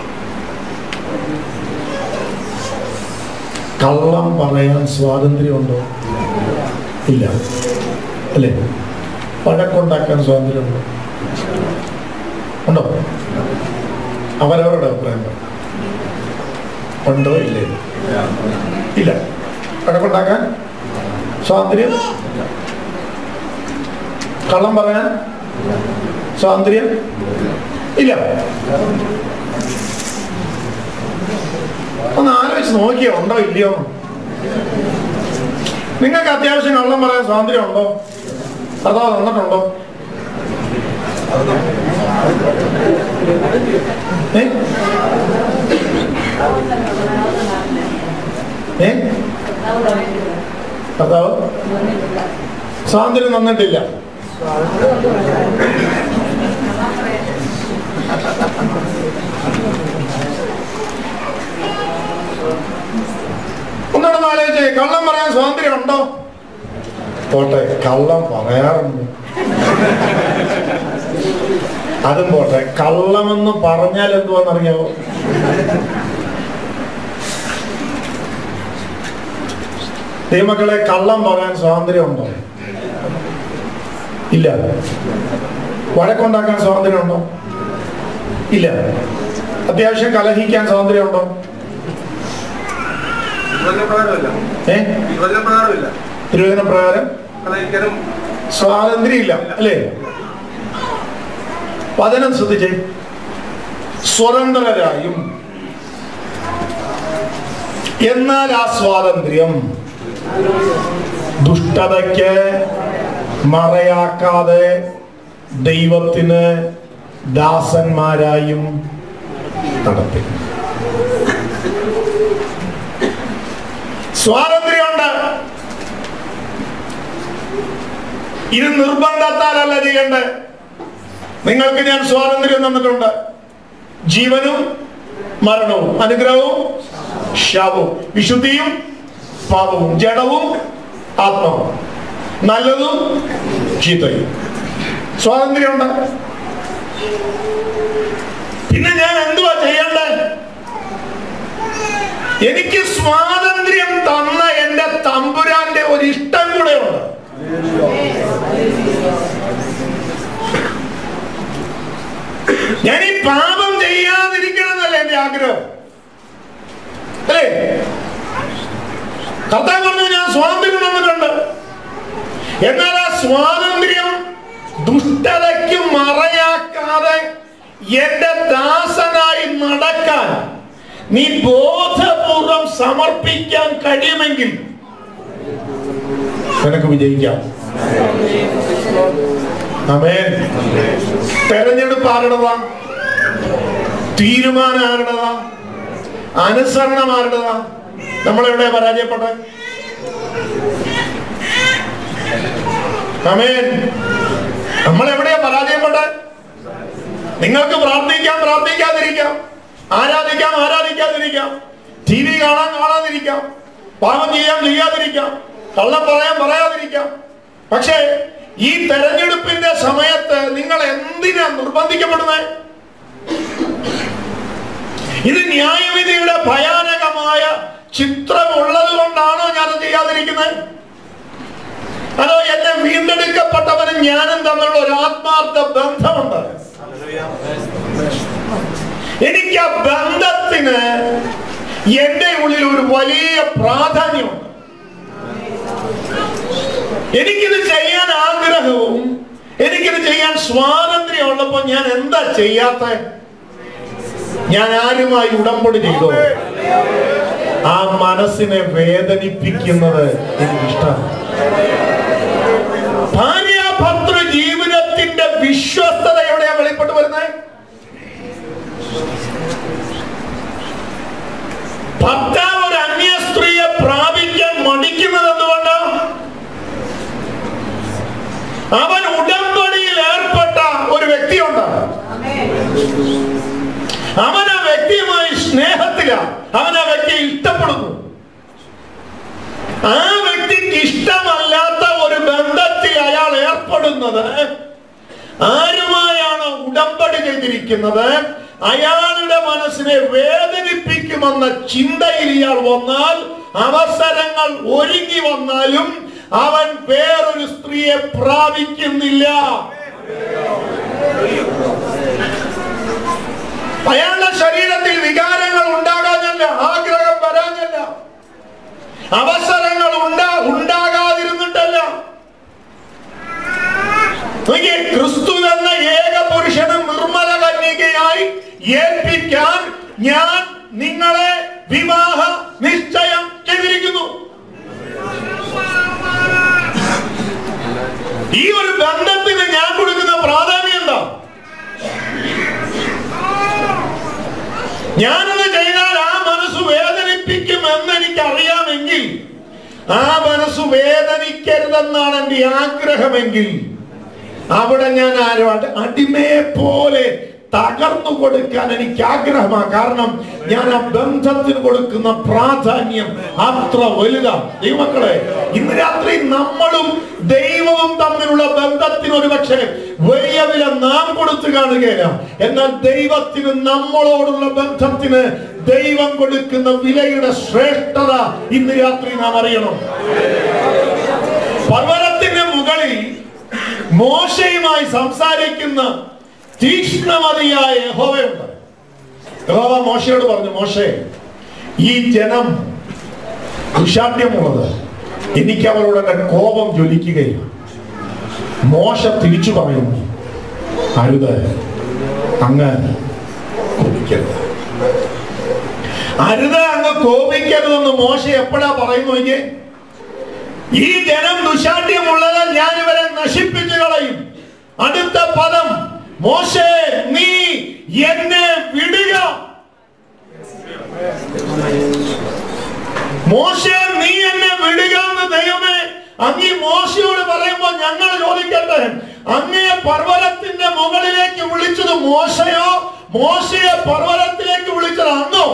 കള്ളം പറയാൻ സ്വാതന്ത്ര്യമുണ്ടോ ഇല്ല അല്ലേ വഴക്കുണ്ടാക്കാൻ സ്വാതന്ത്ര്യമുണ്ടോ ഉണ്ടോ അവരവരുടെ അഭിപ്രായം പറ. ഉണ്ടോ ഇല്ലേ ഇല്ല വഴക്കുണ്ടാക്കാൻ സ്വാതന്ത്ര്യം കള്ളം പറയാൻ സ്വാതന്ത്ര്യം ഇല്ല ഒന്ന് ആലോചിച്ച് നോക്കിയോ ഉണ്ടോ ഇല്ലയോ എന്ന്. നിങ്ങൾക്ക് അത്യാവശ്യം കള്ളം പറയാൻ സ്വാതന്ത്ര്യം ഉണ്ടോ അതോ തന്നിട്ടുണ്ടോ ഏ? ഏ കർത്താവ് സ്വാതന്ത്ര്യം തന്നിട്ടില്ല ഒന്നുകൂടെ ആലോചിച്ചേ കള്ളം പറയാൻ സ്വാതന്ത്ര്യം ഉണ്ടോ പോട്ടെ കള്ളം പറയാറുണ്ട് അതും പോട്ടെ കള്ളമെന്ന് പറഞ്ഞാൽ എന്തുവാന്നറിയാവോ ദൈവമക്കളെ കള്ളം പറയാൻ സ്വാതന്ത്ര്യമുണ്ടോ ഇല്ല വഴക്കുണ്ടാക്കാൻ സ്വാതന്ത്ര്യമുണ്ടോ ഇല്ല അത്യാവശ്യം കലഹിക്കാൻ സ്വാതന്ത്ര്യമുണ്ടോ പ്രകാരമില്ല ഏ പ്രകാരമില്ല തിരുവചന പ്രകാരം കളയിക്കാനും സ്വാതന്ത്ര്യം ഇല്ല അല്ലേ വചനം ശ്രദ്ധിച്ചേ സ്വതന്ത്രരായും എന്നാൽ ആ സ്വാതന്ത്ര്യം ദുഷ്ടതയ്ക്ക് മറയാക്കാതെ ദൈവത്തിന് ദാസന്മാരായും നടത്തി സ്വാതന്ത്ര്യമുണ്ട് ഇത് നിർബന്ധത്താലല്ല ചെയ്യേണ്ടത് നിങ്ങൾക്ക് ഞാൻ സ്വാതന്ത്ര്യം തന്നിട്ടുണ്ട് ജീവനും മരണവും അനുഗ്രഹവും ശാപവും വിശുദ്ധിയും പാപവും ജഡവും ആത്മാവും നല്ലതും ചീത്തയും സ്വാതന്ത്ര്യമുണ്ട് പിന്നെ ഞാൻ എന്തുവാ ചെയ്യേണ്ടത് എനിക്ക് സ്വാതന്ത്ര്യം തന്ന എന്റെ തമ്പുരാന്റെ ഒരു ഇഷ്ടം കൂടെ ഉണ്ട് ഞാൻ ഈ പാപം ചെയ്യാതിരിക്കണം എന്നല്ല എന്റെ ആഗ്രഹം അല്ലേ കർത്താൻ പറഞ്ഞു ഞാൻ സ്വാതന്ത്ര്യം തന്നിട്ടുണ്ട് എന്നാൽ ആ സ്വാതന്ത്ര്യം ദുഷ്ടതയ്ക്ക് മറയാക്കാതെ എന്റെ ദാസനായി നടക്കാൻ നീ ബോധപൂർവം സമർപ്പിക്കാൻ കഴിയുമെങ്കിൽ നിനക്ക് വിജയിക്കാം അമേൻ തെരഞ്ഞെടുപ്പ് ആരുടേതാ തീരുമാനം ആരുടേതാ അനുസരണം ആരുടേതാ നമ്മളെവിടെ പരാജയപ്പെട്ടത് അമേൻ നമ്മളെവിടെയാ പരാജയപ്പെട്ടത് നിങ്ങൾക്ക് പ്രാർത്ഥിക്കാം പ്രാർത്ഥിക്കാതിരിക്കാം ആരാധിക്കാം ആരാധിക്കാതിരിക്കാം ടി വി കാണാൻ കാണാതിരിക്കാം പാപം ചെയ്യാൻ ചെയ്യാതിരിക്കാം കള്ളം പറയാൻ പറയാതിരിക്കാം പക്ഷേ ഈ തെരഞ്ഞെടുപ്പിന്റെ സമയത്ത് നിങ്ങൾ എന്തിനാ നിർബന്ധിക്കപ്പെടുന്നത് ഇത് ന്യായവിധിയുടെ ഭയാനകമായ ചിത്രമുള്ളത് കൊണ്ടാണോ ഞാൻ ചെയ്യാതിരിക്കുന്നത് അതോ എന്നെ വീണ്ടെടുക്കപ്പെട്ടവനും ഞാനും തമ്മിലുള്ള ഒരു ആത്മാർത്ഥ ബന്ധമുണ്ട് എനിക്ക് ആ ബന്ധത്തിന് എന്റെ ഉള്ളിൽ ഒരു വലിയ പ്രാധാന്യമുണ്ട് എനിക്കിത് ചെയ്യാൻ ആഗ്രഹവും എനിക്കിത് ചെയ്യാൻ സ്വാതന്ത്ര്യം ഉള്ളപ്പോ ഞാൻ എന്താ ചെയ്യാത്ത ഞാൻ ആരുമായി ഉടമ്പടി ചെയ്തോ ആ മനസ്സിനെ വേദനിപ്പിക്കുന്നത് എനിക്കിഷ്ടമാണ് ഭാര്യ ഭർത്തൃ ജീവിതത്തിന്റെ വിശ്വസ്തത എവിടെയാ വെളിപ്പെട്ട് വരുന്നത് ഭർത്താവ് ഒരു അന്യ സ്ത്രീയെ പ്രാപിക്കാൻ മടിക്കുന്നത് എന്തുകൊണ്ട് അവൻ ഉടമ്പടിയിൽ ഏർപ്പെട്ട ഒരു വ്യക്തിയുണ്ട് അവൻ ആ വ്യക്തിയുമായി സ്നേഹത്തിലാണ് അവൻ ആ വ്യക്തിയെ ഇഷ്ടപ്പെടുന്നു ആ വ്യക്തിക്ക് ഇഷ്ടമല്ലാത്ത ഒരു ബന്ധത്തിൽ അയാൾ ഏർപ്പെടുന്നത് ആരുമായാണ് ഉടമ്പടി ചെയ്തിരിക്കുന്നത് അയാളുടെ മനസ്സിനെ വേദനിപ്പിക്കുമെന്ന ചിന്തയിൽ ഇയാൾ വന്നാൽ അവസരങ്ങൾ ഒരുങ്ങി വന്നാലും അവൻ വേറൊരു സ്ത്രീയെ പ്രാപിക്കുന്നില്ല അയാളുടെ ശരീരത്തിൽ വികാരങ്ങൾ ഉണ്ടാകാഞ്ഞല്ല ആഗ്രഹം വരാഞ്ഞല്ല അവസരങ്ങൾ ഉണ്ടാ ഉണ്ടാകാതിരുന്നിട്ടല്ല നോക്കിയേ, ക്രിസ്തു എന്ന ഏക പുരുഷനും നിർമ്മല കന്യകയായി ഏൽപ്പിക്കാൻ ഞാൻ നിങ്ങളെ വിവാഹ നിശ്ചയം ചെയ്തിരിക്കുന്നു ഈ ഒരു ബന്ധത്തിന് ഞാൻ കൊടുക്കുന്ന പ്രാധാന്യം എന്താ ഞാനത് ചെയ്താൽ ആ മനസ്സ് വേദനിപ്പിക്കും എന്ന് എനിക്ക് അറിയാമെങ്കിൽ ആ മനസ്സ് വേദനിക്കരുതെന്നാണ് എന്റെ ആഗ്രഹമെങ്കിൽ അവിടെ ഞാൻ ആരുമായിട്ട് അടിമയെ പോലെ തകർന്നു കൊടുക്കാൻ എനിക്ക് ആഗ്രഹമാണ് കാരണം ഞാൻ ആ ബന്ധത്തിന് കൊടുക്കുന്ന പ്രാധാന്യം അത്ര വലുതാണ് ദൈവമക്കളെ ഇന്ന് രാത്രി നമ്മളും ദൈവവും തമ്മിലുള്ള ബന്ധത്തിന് ഒരു പക്ഷേ വലിയ വില നാം കൊടുത്തു കാണുകയില്ല എന്നാൽ ദൈവത്തിന് നമ്മളോടുള്ള ബന്ധത്തിന് ദൈവം കൊടുക്കുന്ന വിലയുടെ ശ്രേഷ്ഠത ഇന്ന് രാത്രി നാം അറിയണം പർവ്വതത്തിന്റെ മുകളിൽ മോശയുമായി സംസാരിക്കുന്ന തീക്ഷ്ണമതിയായ യഹോവയുണ്ട് യഹോവ മോശയോട് പറഞ്ഞു മോശെ ഈ ജനം ദുശാഠ്യമുള്ളത് എനിക്ക് അവരോട് എന്റെ കോപം ജ്വലിക്കുകയില്ല മോശ തിരിച്ചു പറയുന്നു അരുത് അങ്ങ് കോപിക്കരുത് അരുത് അങ്ങ് കോപിക്കരുതെന്ന് മോശ എപ്പോഴാ പറയുന്നു നോക്കിയേ ഈ ജനം ദുശാഠ്യമുള്ളത് ഞാൻ ഇവരെ നശിപ്പിച്ചു കളയും അടുത്ത പദം മോശേ നീ എന്നെ വിടുക മോശേ നീ എന്നെ വിടുക എന്ന് ദൈവമേ അങ്ങീ മോശയോട് പറയുമ്പോ ഞങ്ങൾ ചോദിക്കട്ടെ അങ്ങേ പർവ്വതത്തിന്റെ മുകളിലേക്ക് വിളിച്ചത് മോശയോ മോശയെ പർവ്വതത്തിലേക്ക് വിളിച്ചത് അന്നോ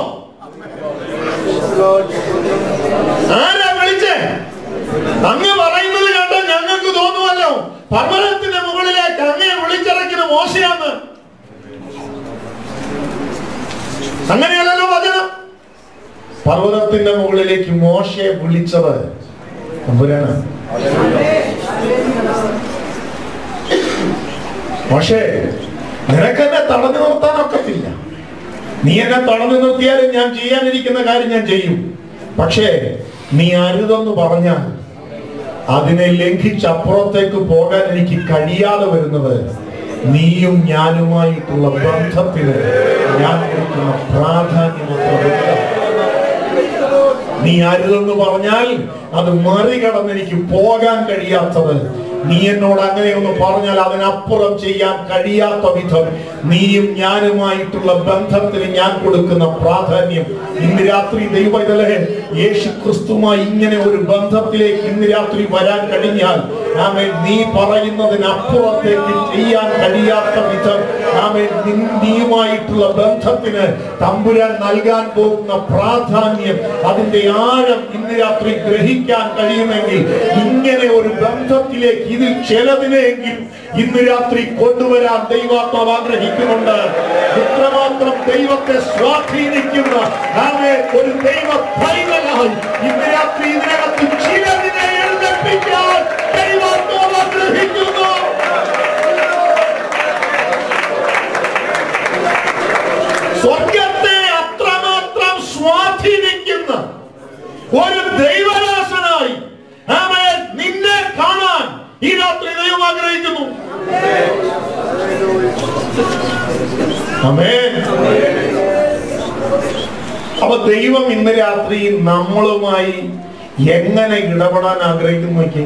ആരാ വിളിച്ചേ അങ്ങ് പറയുന്നത് കണ്ട് ഞങ്ങൾക്ക് തോന്നുമല്ലോ പർവ്വതത്തിന്റെ മുകളിലേക്ക് അങ്ങയെ വിളിച്ചിറക്കുന്ന മോശയാന്ന് അങ്ങനെയല്ലല്ലോ വചനം പർവ്വതത്തിന്റെ മുകളിലേക്ക് മോശയെ വിളിച്ചത് തമ്പുരാണ് മോശേ നിനക്കെന്നെ തടഞ്ഞു നിർത്താനൊക്കത്തില്ല നീ എന്നെ തടഞ്ഞു നിർത്തിയാലും ഞാൻ ചെയ്യാനിരിക്കുന്ന കാര്യം ഞാൻ ചെയ്യും പക്ഷേ നീ അരുതെന്ന് പറഞ്ഞാൽ അതിനെ ലംഘിച്ച് അപ്പുറത്തേക്ക് പോകാൻ എനിക്ക് കഴിയാതെ വരുന്നത് നീയും ഞാനുമായിട്ടുള്ള ബന്ധത്തിന് ഞാൻ കൊടുക്കുന്ന പ്രാധാന്യം അത്ര വലുതാണ്. നീ അരുതെന്ന് പറഞ്ഞാൽ അത് മറികടന്ന് എനിക്ക് പോകാൻ കഴിയാത്തത് നീ എന്നോട് അങ്ങനെയൊന്ന് പറഞ്ഞാൽ അതിനപ്പുറം ചെയ്യാൻ കഴിയാത്ത വിധം നീയും ഞാനുമായിട്ടുള്ള ബന്ധത്തിന് ഞാൻ കൊടുക്കുന്ന പ്രാധാന്യം ഇന്ന് രാത്രി ദൈവതലേ യേശു ക്രിസ്തുമായി ഇങ്ങനെ ഒരു ബന്ധത്തിലേക്ക് ഇന്ന് രാത്രി വരാൻ കഴിഞ്ഞാൽ ആമേ നീ പറയുന്നതിനപ്പുറത്തേക്ക് ചെയ്യാൻ കഴിയാത്ത വിധം ആമേ നിൻ- നീയുമായിട്ടുള്ള ബന്ധത്തിന് തമ്പുരാൻ നൽകാൻ പോകുന്ന പ്രാധാന്യം അതിന്റെ ആഴം ഇന്ന് രാത്രി ഗ്രഹിക്കാൻ കഴിയുമെങ്കിൽ ഇങ്ങനെ ഒരു ബന്ധത്തിലേക്ക് ഇതിൽ ചിലതിനെങ്കിലും ഇന്ന് രാത്രി കൊണ്ടുവരാൻ ദൈവാത്മാവ് ആഗ്രഹിക്കുന്നുണ്ട് ഇത്രമാത്രം ദൈവത്തെ സ്വാധീനിക്കുന്ന ആമേ ഒരു ദൈവ പൈതലായി ഇന്ന് രാത്രി ഇതിനകത്ത് ചിലതിനെ എഴുന്നേൽപ്പിക്കാൻ ദൈവാത്മാവ് ആഗ്രഹിക്കുന്നു സ്വർഗത്തെ അത്രമാത്രം സ്വാധീനിക്കുന്ന ഒരു ദൈവദാസനായി ആമേൻ നിന്നെ കാണാൻ ഈ രാത്രി ദൈവം ആഗ്രഹിക്കുന്നു ആമേൻ അപ്പൊ ദൈവം ഇന്ന് രാത്രി നമ്മളുമായി എങ്ങനെ ഇടപെടാൻ ആഗ്രഹിക്കുന്നു നോക്കി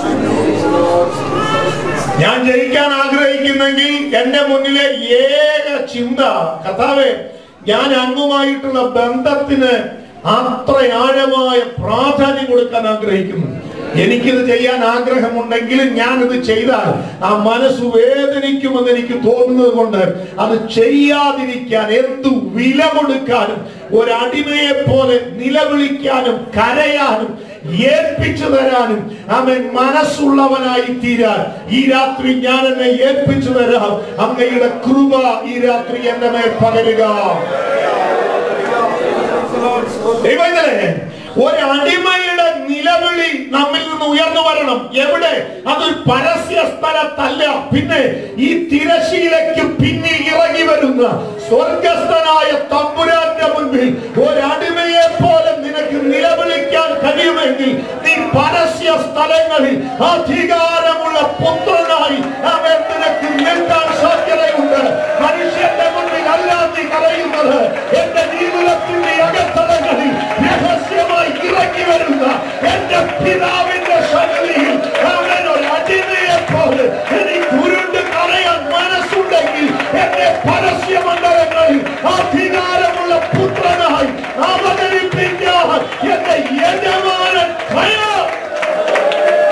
ഞാൻ ജയിക്കാൻ ആഗ്രഹിക്കുന്നെങ്കിൽ എന്റെ മുന്നിലെ ഏക ചിന്ത കഥാവേ ഞാൻ അങ്ങുമായിട്ടുള്ള ബന്ധത്തിന് അത്ര ആഴമായ പ്രാധാന്യം കൊടുക്കാൻ ആഗ്രഹിക്കുന്നു എനിക്കിത് ചെയ്യാൻ ആഗ്രഹമുണ്ടെങ്കിലും ഞാനിത് ചെയ്താൽ ആ മനസ്സ് വേദനിക്കുമെന്ന് എനിക്ക് തോന്നുന്നത് കൊണ്ട് അത് ചെയ്യാതിരിക്കാൻ എന്തു വില കൊടുക്കാനും ഒരടിമയെ പോലെ നിലവിളിക്കാനും കരയാനും ഏൽപ്പിച്ചു തരാനും അവൻ മനസ്സുള്ളവനായി തീരാൻ ഈ രാത്രി ഞാൻ എന്നെ ഏൽപ്പിച്ചു തരാം അങ്ങയുടെ കൃപ ഈ രാത്രി എന്റെ മേൽ പകരുക ദൈവങ്ങളെ ഒരടിമയുടെ നിലവിളി നമ്മിൽ നിന്ന് ഉയർന്നു വരണം എവിടെ അതൊരു പരസ്യ സ്ഥലത്തല്ല പിന്നെ ഈ തിരശീലയ്ക്ക് പിന്നിൽ ഇറങ്ങി വരുന്ന സ്വർഗസ്ഥനായ തമ്പുരാന്റെ മുൻപിൽ ഒരടിമയെ പോലെ നിനക്ക് നിലവിളിക്കാൻ കഴിയുമെങ്കിൽ നീ പരസ്യ സ്ഥലങ്ങളിൽ അധികാരമുള്ള പുത്രനായി അവൻ നിനക്ക് നിൽക്കാൻ സാധ്യതയുണ്ട് മനുഷ്യന്റെ മുൻപിൽ അല്ല നീ കരയുന്നത് എന്റെ ജീവിതത്തിന്റെ അകത്തളങ്ങളിൽ രഹസ്യമായി ഇറങ്ങി വരുന്ന എന്റെ പിതാവിന്റെ ശൈലിയിൽ അവൻ ഒരു അടിമയെ പോലെ എനിക്ക് ഉരുണ്ട് കരയാൻ മനസ്സുണ്ടെങ്കിൽ എന്റെ പരസ്യ മണ്ഡലങ്ങളിൽ അധികാരമുള്ള പുത്രനായി അവതരിപ്പിക്കാൻ എന്റെ യജമാനൻ ഭയ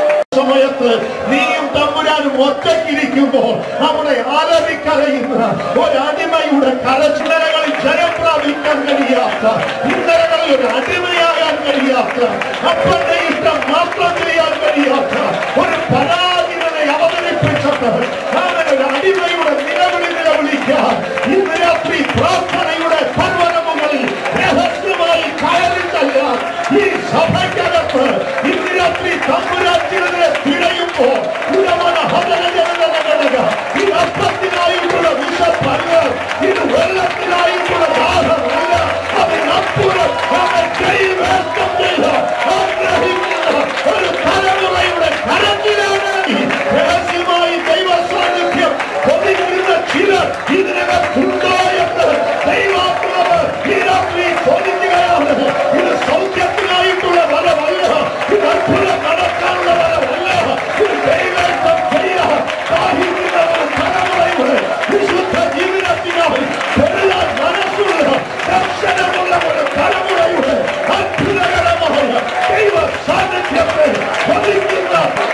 സമയത്ത് നീയും തമ്പുരാനും ഒറ്റയ്ക്കിരിക്കുമ്പോൾ നമ്മുടെ ആലപിക്കരയുന്ന ഒരടിമയുടെ കരച്ചിലകളിൽ ജയം പ്രാപിക്കാൻ കഴിയാത്ത ഇന്നലകളിൽ ഒരു അടിമയാകാൻ കഴിയാത്ത അപ്പന്റെ ഇഷ്ടം മാത്രം ചെയ്യാൻ കഴിയാത്ത ഒരു പരാതികളെ അവതരിപ്പിച്ചത് അവൻ ഒരു അടിമയുടെ നിലവിളി നിലവിളിക്കാൻ ഇന്ന് രാത്രി പ്രാർത്ഥനയുടെ പർവ്വതമുകളിൽ രഹസ്യമായി കയറിച്ചല്ല ഈ സഭയ്ക്കകത്ത് ഇന്ന് രാത്രി തമ്പുരാറ്റിനെ തിരയുമ്പോൾ ഉടമന ഹതനജനക ഇത് അപ്പത്തിനായിട്ടുള്ള വിശപ്പല്ല ഇത് വെള്ളത്തിനായിട്ടുള്ള ദാഹമല്ല അതിനപ്പുറം അവൻ കൈവേഷം ചെയ്ത ആഗ്രഹിക്കുന്ന ഒരു തലമുറയുടെ കരത്തിലാണ് നീ. രഹസ്യമായി ദൈവ സാന്നിധ്യം കൊതിക്കുന്ന ചിലർ ഇതിനകത്തുണ്ടോ എന്ന് ദൈവാത്മാവ് ഈ രാത്രി ചോദിക്കുകയാണ് ഇത് സൗഖ്യത്തിനായിട്ടുള്ള വരമല്ല ഇത് അത്ഭുതം നടക്കാനുള്ള വരമല്ല ഇത് ദൈവേഷ്ടം ചെയ്യാൻ ദാഹിക്കുന്ന ഒരു തലമുറയുടെ വിശുദ്ധ ജീവിതത്തിനായി കൊല്ലാൻ മനസ്സുള്ള ദർശനമുള്ള ഒരു തലമുറയുടെ അത്ഭുതകരമായ ദൈവ സാന്നിധ്യത്തെ കൊതിക്കുന്ന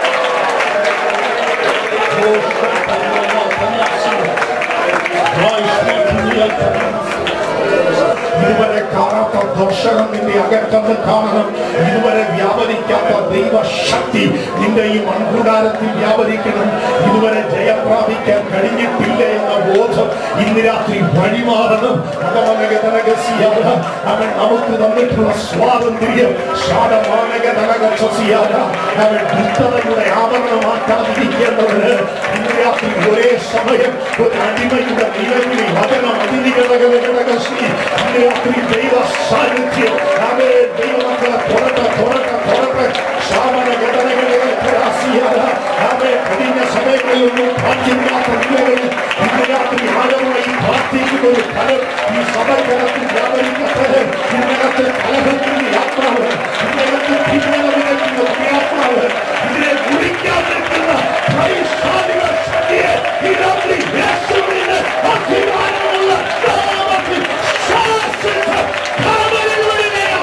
ഇതുവരെ കാണാത്ത ദർശനം നിന്റെ അകത്തന്ന് കാണണം ഇതുവരെ വ്യാപരിക്കാത്ത ദൈവശക്തി നിന്റെ ഈ മൺകൂടാരത്തിൽ വ്യാപരിക്കണം ഇതുവരെ ജയം പ്രാപിക്കാൻ കഴിഞ്ഞിട്ടില്ല എന്ന ബോധം ഇന്ന് രാത്രി വഴിമാറണം അകമനകതനകസിയാത അവൻ നമുക്ക് തന്നിട്ടുള്ള സ്വാതന്ത്ര്യം ശാടമാനകതനകസിയാത അവൻ ദുഷ്ടതയുടെ ആവരണമാക്കാതിരിക്കേണ്ടവന് ഇന്ന് രാത്രി ഒരേ സമയം ഒരു അടിമയുടെ നിലവിളി വചനം അതിനികതകതകസി ഇന്ന് രാത്രി ദൈവ സാന്നിധ്യം അവരെ ദൈവമക്കളെ തുറക്ക തുറക്ക തുറക്ക ശാമന ഗതനകളെ അവരെ കഴിഞ്ഞ സമയങ്ങളിലൊന്നും പ്രാർത്ഥിക്കാത്ത നിലകളിൽ ഇന്ന് രാത്രി ആഴമായി പ്രാർത്ഥിക്കുന്ന ഒരു ഫലം ഈ സഭയ്ക്കകത്ത് വ്യാപരിക്കട്ടെ ഇതിനകത്ത് കലഹത്തിന്റെ ആത്മാവ് ഇതിനകത്ത് ഭിന്നത വിതയ്ക്കുന്ന ആത്മാവ് ഇതിനെ കുടിക്കാൻ നിൽക്കുന്ന ക്രൈസ്തവ ശക്തിയെ ഈ രാത്രി യേശുവിന്റെ അധികാരമുള്ള നാമത്തിൽ ശാസിച്ച് കടലിലൂടെയാണ്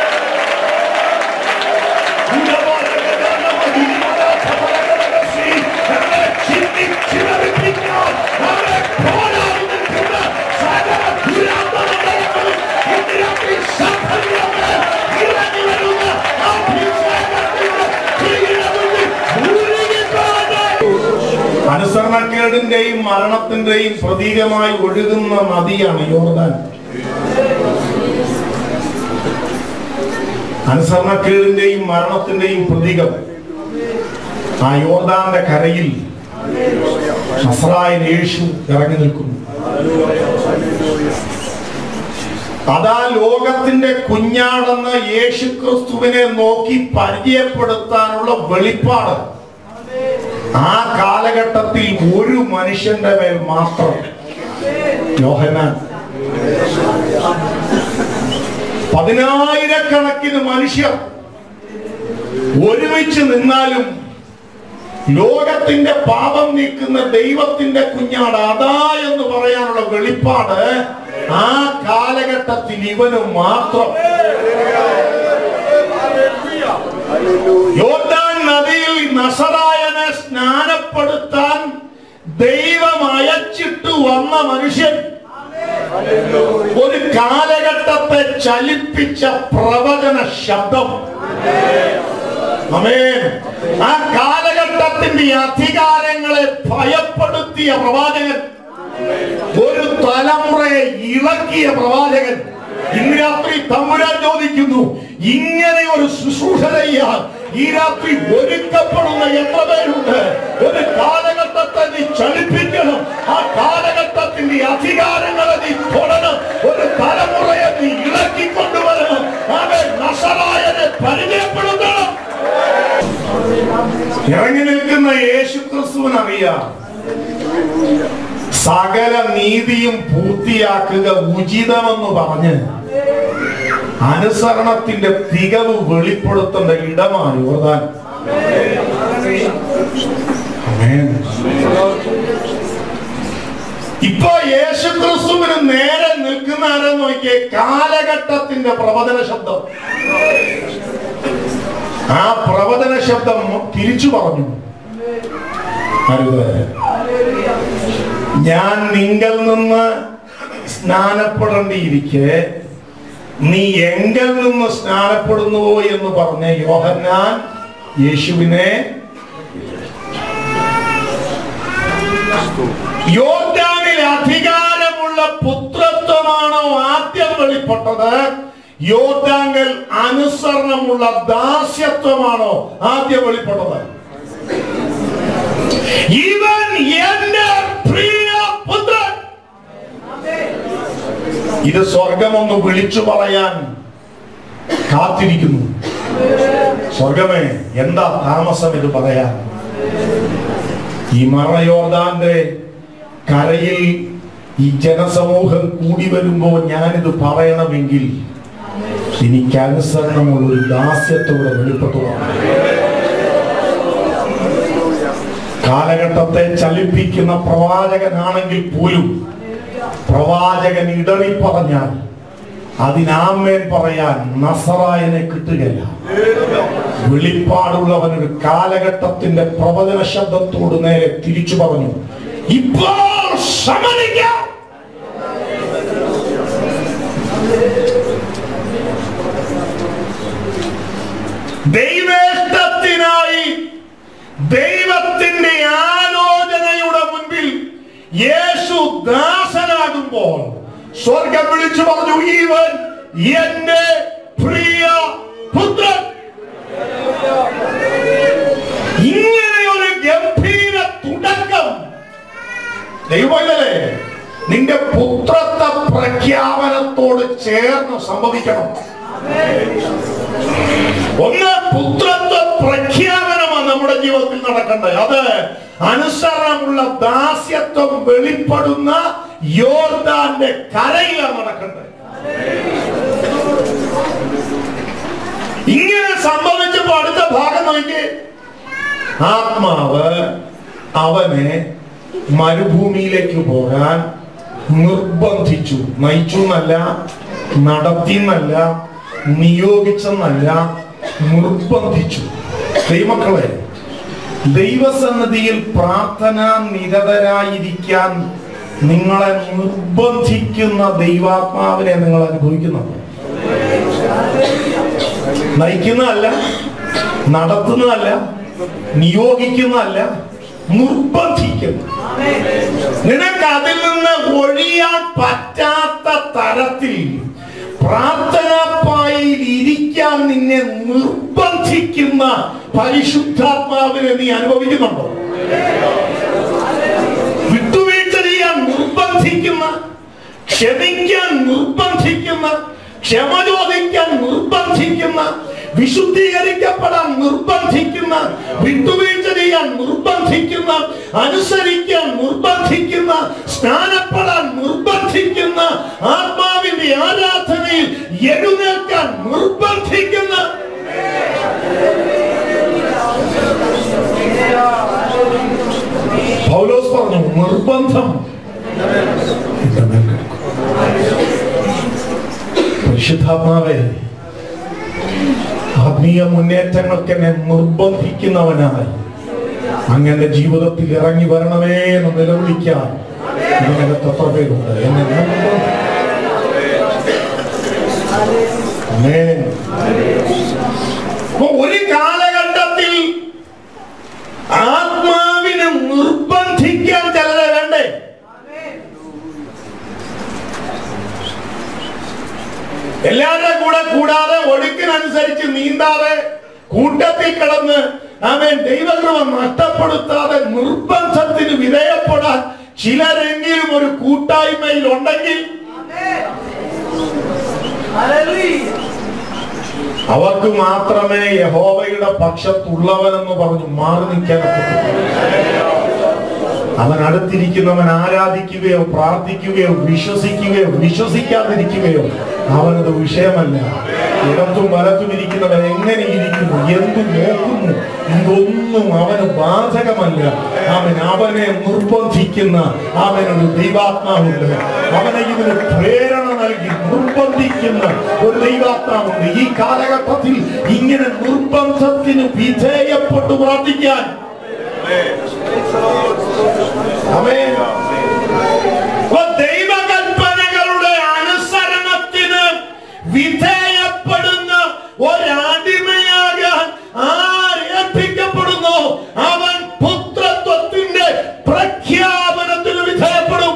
അനുസരണക്കേടിന്റെയും മരണത്തിന്റെയും പ്രതീകമായി ഒഴുകുന്ന നദിയാണ് യോർദാൻ അനുസരണക്കേടിന്റെയും മരണത്തിന്റെയും പ്രതീകം ആ യോർദാന്റെ കരയിൽ നസ്രായൻ യേശു ഇറങ്ങി നിൽക്കുന്നു അതാ ലോകത്തിന്റെ കുഞ്ഞാടെന്ന യേശു ക്രിസ്തുവിനെ നോക്കി പരിചയപ്പെടുത്താനുള്ള വെളിപ്പാട് ആ കാലഘട്ടത്തിൽ ഒരു മനുഷ്യന്റെ മേൽ മാത്രം യോഹനാൻ പതിനായിരക്കണക്കിന് മനുഷ്യർ ഒരുമിച്ച് നിന്നാലും ലോകത്തിന്റെ പാപം നീക്കുന്ന ദൈവത്തിന്റെ കുഞ്ഞാട് അതാ എന്ന് പറയാനുള്ള വെളിപ്പാട് ആ കാലഘട്ടത്തിൽ ഇവന് മാത്രം യോർദാൻ നദിയിൽ നസറായനെ സ്നാനപ്പെടുത്താൻ ദൈവം അയച്ചിട്ട് വന്ന മനുഷ്യൻ ഒരു കാലഘട്ടത്തെ ചലിപ്പിച്ച പ്രവചന ശബ്ദം ആമേൻ. ആ കാലഘട്ടത്തിന്റെ അധികാരങ്ങളെ ഭയപ്പെടുത്തിയ പ്രവാചകൻ ഒരു തലമുറയെ ഇളക്കിയ പ്രവാചകൻ ഇന്ന് രാത്രി തമ്പുരാൻ ചോദിക്കുന്നു ഇങ്ങനെ ഒരു ശുശ്രൂഷ ചെയ്യാൻ ഈ രാത്രി ഒരുക്കപ്പെടുന്ന എത്ര പേരുണ്ട് ഒരു കാലഘട്ടത്തെ നീ ചലിപ്പിക്കണം ആ കാലഘട്ടത്തിന്റെ അധികാരങ്ങളെ നീ തൊടണം ഒരു തലമുറയെ നീ ഇളക്കിക്കൊണ്ടുവരണം അവൻ നസറായനെ പരിചയപ്പെടുത്തണം ഇറങ്ങി നിൽക്കുന്ന യേശു ക്രിസ്തുവിനറിയാം സകല നീതിയും പൂർത്തിയാക്കുക ഉചിതമെന്ന് പറഞ്ഞ് അനുസരണത്തിന്റെ തികവ് വെളിപ്പെടുത്തേണ്ട ഇടമാണ് യോർദാൻ ആമേൻ. ഇപ്പൊ യേശു ക്രിസ്തുവിന് നേരെ നിൽക്കുന്ന ആരെന്ന് നോക്കിയേ കാലഘട്ടത്തിന്റെ പ്രവചന ശബ്ദം ആ പ്രവചന ശബ്ദം തിരിച്ചു പറഞ്ഞു അരുത് ഞാൻ നിങ്കൽ നിന്ന് സ്നാനപ്പെടേണ്ടിയിരിക്കെ നീ എങ്കിൽ നിന്ന് സ്നാനപ്പെടുന്നുവോ എന്ന് പറഞ്ഞ യോഹന്നാൻ യേശുവിനെ യോർദാനിൽ അധികാരമുള്ള പുത്രത്വമാണോ ആദ്യം വെളിപ്പെട്ടത് യോർദാങ്കൽ അനുസരണമുള്ള ദാസ്യത്വമാണോ ആദ്യം വെളിപ്പെട്ടത് ഇവൻ എന്റെ പ്രിയ പുത്രൻ ഇത് സ്വർഗമൊന്ന് വിളിച്ചു പറയാൻ കാത്തിരിക്കുന്നു സ്വർഗമേ എന്താ താമസം ഇത് പറയാൻ ഈ മറയോർദാന്റെ കരയിൽ ഈ ജനസമൂഹം കൂടി വരുമ്പോൾ ഞാനിത് പറയണമെങ്കിൽ എനിക്ക് അനുസരണമുള്ള ഒരു ദാസ്യത്തോടെ വെളിപ്പെട്ടു വരണം. കാലഘട്ടത്തെ ചലിപ്പിക്കുന്ന പ്രവാചകനാണെങ്കിൽ പോലും പ്രവാചകൻ ഇടറി പറഞ്ഞാൽ അതിനാമേൻ പറയാൻ നസറായനെ കിട്ടുകയില്ല വെളിപ്പാടുള്ളവൻ ഒരു കാലഘട്ടത്തിന്റെ പ്രവചന ശബ്ദത്തോട് നേരെ തിരിച്ചു പറഞ്ഞു ഇപ്പോൾ സമ്മതിക്കാം ദൈവേഷ്ടത്തിനായി ദൈവത്തിന്റെ ആലോചനയുടെ മുൻപിൽ യേശു ദാസനാകുമ്പോൾ സ്വർഗം വിളിച്ചു പറഞ്ഞു ഇവൻ എന്റെ പ്രിയ പുത്രൻ ഇങ്ങനെ ഒരു ഗംഭീര തുടക്കം ദൈവമല്ലേ നിന്റെ പുത്രത്വ പ്രഖ്യാപനത്തോട് ചേർന്ന് സംഭവിക്കണം ഒന്ന് പുത്രത്വ പ്രഖ്യാപനമാണ് നമ്മുടെ ജീവിതത്തിൽ നടക്കേണ്ടത് അത് അനുസരണമുള്ള ദാസ്യത്വം വെളിപ്പെടുന്ന യോർദാന്റെ കരയിലാണ് നടക്കേണ്ടത് ഇങ്ങനെ സംഭവിച്ചപ്പോ അടുത്ത ഭാഗം നോക്കി ആത്മാവ് അവനെ മരുഭൂമിയിലേക്ക് പോകാൻ നിർബന്ധിച്ചു നയിച്ചു എന്നല്ല നടത്തി എന്നല്ല നിയോഗിച്ചെന്നല്ല നിർബന്ധിച്ചു ദൈവമക്കളെ ദൈവസന്നിധിയിൽ പ്രാർത്ഥന നിരതരായിരിക്കാൻ നിങ്ങളെ നിർബന്ധിക്കുന്ന ദൈവാത്മാവിനെ നിങ്ങൾ അനുഭവിക്കുന്നുണ്ട് നയിക്കുന്നതല്ല നടത്തുന്നതല്ല നിയോഗിക്കുന്നതല്ല നിർബന്ധിക്കുന്നു നിനക്ക് അതിൽ നിന്ന് ഒഴിയാൻ പറ്റാത്ത തരത്തിൽ പ്രാർത്ഥനാപ്പായിൽ ഇരിക്കാൻ നിന്നെ നിർബന്ധിക്കുന്ന പരിശുദ്ധാത്മാവിനെ നീ അനുഭവിക്കുന്നുണ്ടോ വിട്ടുവീഴ്ച ചെയ്യാൻ നിർബന്ധിക്കുന്ന ക്ഷമിക്കാൻ നിർബന്ധിക്കുന്ന ക്ഷമ ചോദിക്കാൻ നിർബന്ധിക്കുന്ന വിശുദ്ധീകരിക്കപ്പെടാൻ നിർബന്ധിക്കുന്ന വിട്ടുവീഴ്ച ചെയ്യാൻ നിർബന്ധിക്കുന്ന അനുസരിക്കാൻ നിർബന്ധിക്കുന്ന സ്നാനപ്പെടാൻ നിർബന്ധിക്കുന്ന ആത്മാവിന്റെ ആരാധനയിൽ എഴുന്നേൽക്കാൻ നിർബന്ധിക്കുന്ന പൗലോസ് പറഞ്ഞു നിർബന്ധം എന്റെ മേൽ കിടക്കും. പരിശുദ്ധാത്മാവേ ആത്മീയ മുന്നേറ്റങ്ങൾക്ക് എന്നെ നിർബന്ധിക്കുന്നവനായി അങ്ങനെ ജീവിതത്തിൽ ഇറങ്ങി വരണമേ എന്ന് നിലവിളിക്കാൻ ഇതിനകത്ത് എത്ര പേരുണ്ട് എന്നെ നിർബന്ധി- ആമേൻ. അപ്പൊ ഒരു കാലഘട്ടത്തിൽ ആത്മാവിനെ നിർബന്ധിക്കാൻ ചിലരെ വേണ്ടേ എല്ലാവരുടെ കൂടെ കൂടാതെ ഒഴുക്കിനനുസരിച്ച് നീന്താതെ കൂട്ടത്തിൽ കിടന്ന് അവൻ ദൈവകൃപ നഷ്ടപ്പെടുത്താതെ നിർബന്ധത്തിന് വിധേയപ്പെടാൻ ചിലരെങ്കിലും ഒരു കൂട്ടായ്മയിൽ ഉണ്ടെങ്കിൽ അവർക്ക് മാത്രമേ യഹോവയുടെ പക്ഷത്തുള്ളവനെന്ന് പറഞ്ഞു മാറി നിൽക്കാൻ അവൻ അടുത്തിരിക്കുന്നവൻ ആരാധിക്കുകയോ പ്രാർത്ഥിക്കുകയോ വിശ്വസിക്കുകയോ വിശ്വസിക്കാതിരിക്കുകയോ അവനത് വിഷയമല്ല ഇടത്തും വലത്തും ഇരിക്കുന്നവൻ എങ്ങനെ ഇരിക്കുന്നു എന്ത് നോക്കുന്നു ഇതൊന്നും അവന് ബാധകമല്ല അവൻ അവനെ നിർബന്ധിക്കുന്ന അവനൊരു ദൈവാത്മാവുണ്ട് അവനെ ഇതിന് പ്രേരണ നൽകി നിർബന്ധിക്കുന്ന ഒരു ദൈവാത്മാവുണ്ട് ഈ കാലഘട്ടത്തിൽ ഇങ്ങനെ നിർബന്ധത്തിന് വിധേയപ്പെട്ടു പ്രാർത്ഥിക്കാൻ ആമേൻ. അപ്പൊ ദൈവകൽപ്പനകളുടെ അനുസരണത്തിന് വിധേയപ്പെടുന്ന ഒരടിമയാകാൻ ആരേൽപ്പിക്കപ്പെടുന്നു അവൻ പുത്രത്വത്തിന്റെ പ്രഖ്യാപനത്തിന് വിധേയപ്പെടും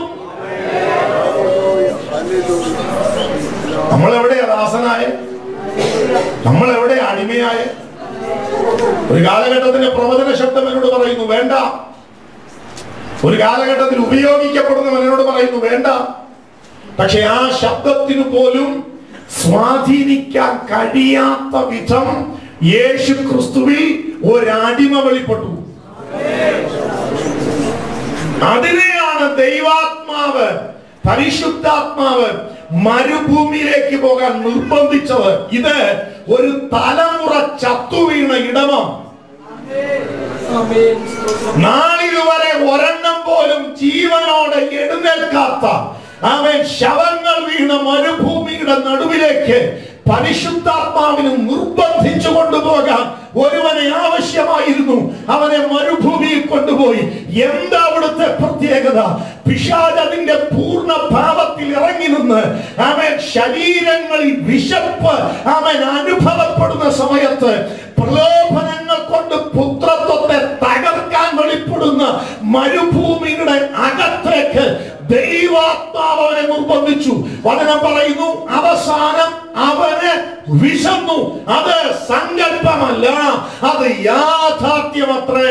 നമ്മൾ എവിടെയാ ദാസനായ നമ്മൾ എവിടെയാ അടിമയായ ഒരു കാലഘട്ടത്തിന്റെ പ്രവചന ശബ്ദം എന്നോട് പറയുന്നു വേണ്ട ഒരു കാലഘട്ടത്തിൽ ഉപയോഗിക്കപ്പെടുന്നവൻ എന്നോട് പറയുന്നു വേണ്ട പക്ഷെ ആ ശബ്ദത്തിന് പോലും സ്വാധീനിക്കാൻ കഴിയാത്ത വിധം യേശു ക്രിസ്തുവിൽ ഒരടിമ വെളിപ്പെട്ടു അതിനെയാണ് ദൈവാത്മാവ് പരിശുദ്ധാത്മാവ് മരുഭൂമിയിലേക്ക് പോകാൻ നിർബന്ധിച്ചത് ഇത് ഒരു തലമുറ ചത്തുവീണ ഇടമാണ് നാളിതുവരെ ഒരെണ്ണം പോലും ജീവനോടെ എഴുന്നേൽക്കാത്ത അവൻ ശവങ്ങൾ വീണ മരുഭൂമിയുടെ നടുവിലേക്ക് പരിശുദ്ധാത്മാവിന് നിർബന്ധിച്ചു കൊണ്ടുപോകാൻ ഒരുവനെ ആവശ്യമായിരുന്നു അവനെ മരുഭൂമിയിൽ കൊണ്ടുപോയി എന്താ അവിടുത്തെ പ്രത്യേകത പിശാജ് അതിന്റെ പൂർണ്ണ ഭാവത്തിൽ ഇറങ്ങി നിന്ന് അവൻ ശരീരങ്ങളിൽ വിശപ്പ് അവൻ അനുഭവപ്പെടുന്ന സമയത്ത് പ്രലോഭനങ്ങൾ കൊണ്ട് പുത്രത്വത്തെ തകർക്കാൻ വെളിപ്പെടുന്ന മരുഭൂമിയുടെ അകത്തേക്ക് ദൈവാത്മാവ് അവനെ നിർബന്ധിച്ചു വചനം പറയുന്നു അവസാനം അവന് വിശന്നു അത് സങ്കല്പമല്ല അത് യാഥാർത്ഥ്യമത്രേ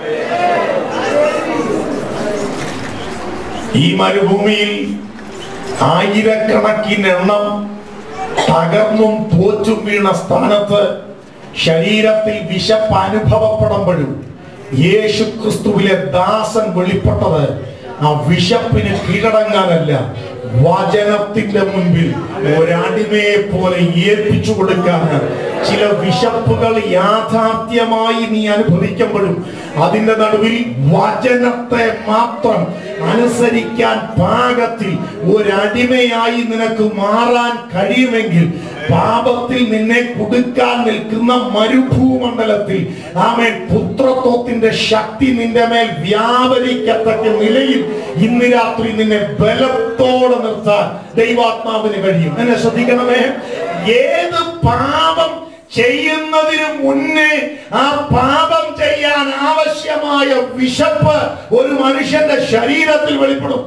ഈ മരുഭൂമിയിൽ ആയിരക്കണക്കിന് എണ്ണം തകർന്നും തോറ്റും വീണ സ്ഥാനത്ത് ശരീരത്തിൽ വിശപ്പ് അനുഭവപ്പെടുമ്പോഴും യേശു ക്രിസ്തുവിലെ ദാസൻ വെളിപ്പെട്ടത് ആ വിശപ്പിന് കീഴടങ്ങാനല്ല വചനത്തിന്റെ മുൻപിൽ ഒരടിമയെ പോലെ ഏൽപ്പിച്ചു കൊടുക്കാൻ ചില വിശപ്പുകൾ യാഥാർത്ഥ്യമായി നീ അനുഭവിക്കുമ്പോഴും അതിന്റെ നടുവിൽ വചനത്തെ മാത്രം അനുസരിക്കാൻ പാകത്തിൽ ഒരടിമയായി നിനക്ക് മാറാൻ കഴിയുമെങ്കിൽ പാപത്തിൽ നിന്നെ കുടുക്കാൻ നിൽക്കുന്ന മരുഭൂമണ്ഡലത്തിൽ ആമേൻ പുത്രത്വത്തിന്റെ ശക്തി നിന്റെ മേൽ വ്യാപരിക്കത്തക്ക നിലയിൽ ഇന്ന് രാത്രി നിന്നെ ബലത്തോടെ നിർത്താൻ ദൈവാത്മാവിന് കഴിയും എന്നെ ശ്രദ്ധിക്കണമേ ഏത് പാപം ചെയ്യുന്നതിന് മുന്നേ ആ പാപം ചെയ്യാൻ ആവശ്യമായ വിശപ്പ് ഒരു മനുഷ്യന്റെ ശരീരത്തിൽ വെളിപ്പെടും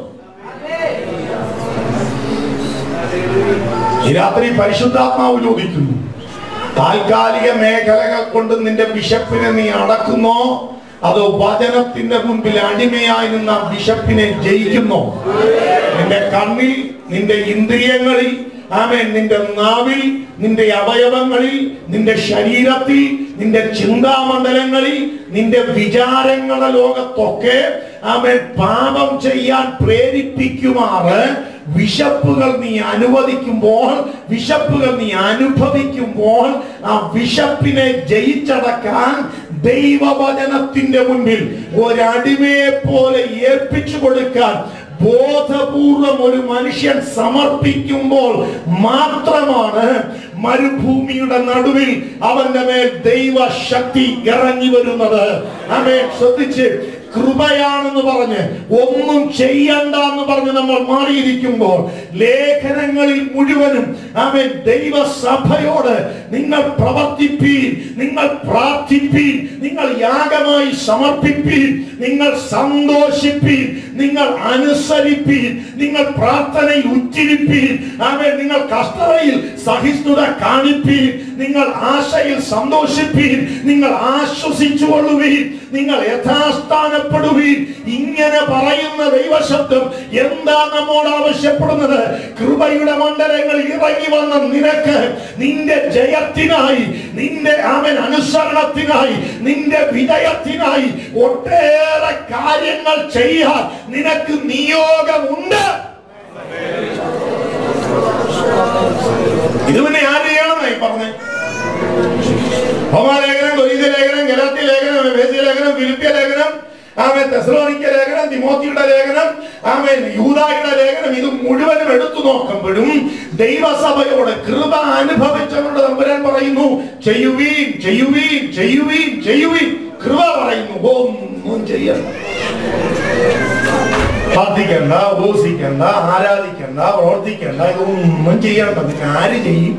ഈ രാത്രി പരിശുദ്ധാത്മാവ് ചോദിക്കുന്നു താൽക്കാലിക മേഖലകൾ കൊണ്ട് നിന്റെ വിശപ്പിനെ നീ അടക്കുന്നോ അതോ വചനത്തിന്റെ മുൻപിൽ അടിമയായി നിന്ന ആ വിശപ്പിനെ ജയിക്കുന്നോ നിന്റെ കണ്ണിൽ നിന്റെ ഇന്ദ്രിയങ്ങളിൽ ആമേൻ നിന്റെ നാവിൽ നിന്റെ അവയവങ്ങളിൽ നിന്റെ ശരീരത്തിൽ നിന്റെ ചിന്താമണ്ഡലങ്ങളിൽ നിന്റെ വിചാരങ്ങളുടെ ലോകത്തൊക്കെ ആമേൻ പാപം ചെയ്യാൻ പ്രേരിപ്പിക്കുമാറ് വിശപ്പുകൾ നീ അനുവദിക്കുമ്പോൾ വിശപ്പുകൾ നീ അനുഭവിക്കുമ്പോൾ ആ വിശപ്പിനെ ജയിച്ചടക്കാൻ ദൈവവചനത്തിന്റെ മുൻപിൽ ഒരടിമയെ പോലെ ഏൽപ്പിച്ചു കൊടുക്കാൻ ബോധപൂർവം ഒരു മനുഷ്യൻ സമർപ്പിക്കുമ്പോൾ മാത്രമാണ് മരുഭൂമിയുടെ നടുവിൽ അവന്റെ മേൽ ദൈവശക്തി ഇറങ്ങി വരുന്നത് അവൻ ശ്രദ്ധിച്ച് കൃപയാണെന്ന് പറഞ്ഞ് ഒന്നും ചെയ്യണ്ട എന്ന് പറഞ്ഞ് നമ്മൾ മാറിയിരിക്കുമ്പോൾ ലേഖനങ്ങളിൽ മുഴുവനും അവൻ ദൈവസഭയോട് നിങ്ങൾ പ്രവർത്തിപ്പീൻ നിങ്ങൾ പ്രാർത്ഥിപ്പീൻ നിങ്ങൾ യാഗമായി സമർപ്പിപ്പീൻ നിങ്ങൾ സന്തോഷിപ്പീൻ നിങ്ങൾ അനുസരിപ്പീൻ നിങ്ങൾ പ്രാർത്ഥനയിൽ ഉച്ചിരിപ്പീൻ അവൻ നിങ്ങൾ കഷ്ടതയിൽ സഹിഷ്ണുത കാണിപ്പീൻ നിങ്ങൾ ആശയിൽ സന്തോഷിപ്പീൻ നിങ്ങൾ ആശ്വസിച്ചു കൊള്ളുവീൻ നിങ്ങൾ യഥാസ്ഥാനപ്പെടുവീൻ ഇങ്ങനെ പറയുന്ന ദൈവശബ്ദം എന്താ നമ്മോട് ആവശ്യപ്പെടുന്നത് കൃപയുടെ മണ്ഡലങ്ങളിൽ ഇറങ്ങി വന്ന നിനക്ക് നിന്റെ ജയത്തിനായി നിന്റെ അവൻ അനുസരണത്തിനായി നിന്റെ വിജയത്തിനായി ഒട്ടേറെ കാര്യങ്ങൾ ചെയ്യാൻ നിനക്ക് നിയോഗമുണ്ട് ഇത് പിന്നെ ആര് ചെയ്യണമെന്നായി പറഞ്ഞേ ഹോമാലേഖനം കൊരീത ലേഖനം ഗലാത്തി ലേഖനം എഫേസ്യ ലേഖനം ഫിലിപ്പിയ ലേഖനം ആമേൻ തെസലോനിക്ക ലേഖനം തിമോത്തിയുടെ ലേഖനം ആമേൻ യൂദായുടെ ലേഖനം ഇത് മുഴുവനും എടുത്തു നോക്കുമ്പോഴും ദൈവസഭയോട് കൃപ അനുഭവിച്ചവരുടെ തമ്പുരാൻ പറയുന്നു ചെയ്യുവീൻ ചെയ്യുവീൻ ചെയ്യുവീൻ ചെയ്യുവീൻ കൃപ പറയുന്നു ഒന്നും ചെയ്യണ്ട പ്രാർത്ഥിക്കണ്ട ഉപസിക്കണ്ട ആരാധിക്കണ്ട പ്രവർത്തിക്കണ്ട ഇതൊന്നും ചെയ്യണ്ട പിന്നെ ആര് ചെയ്യും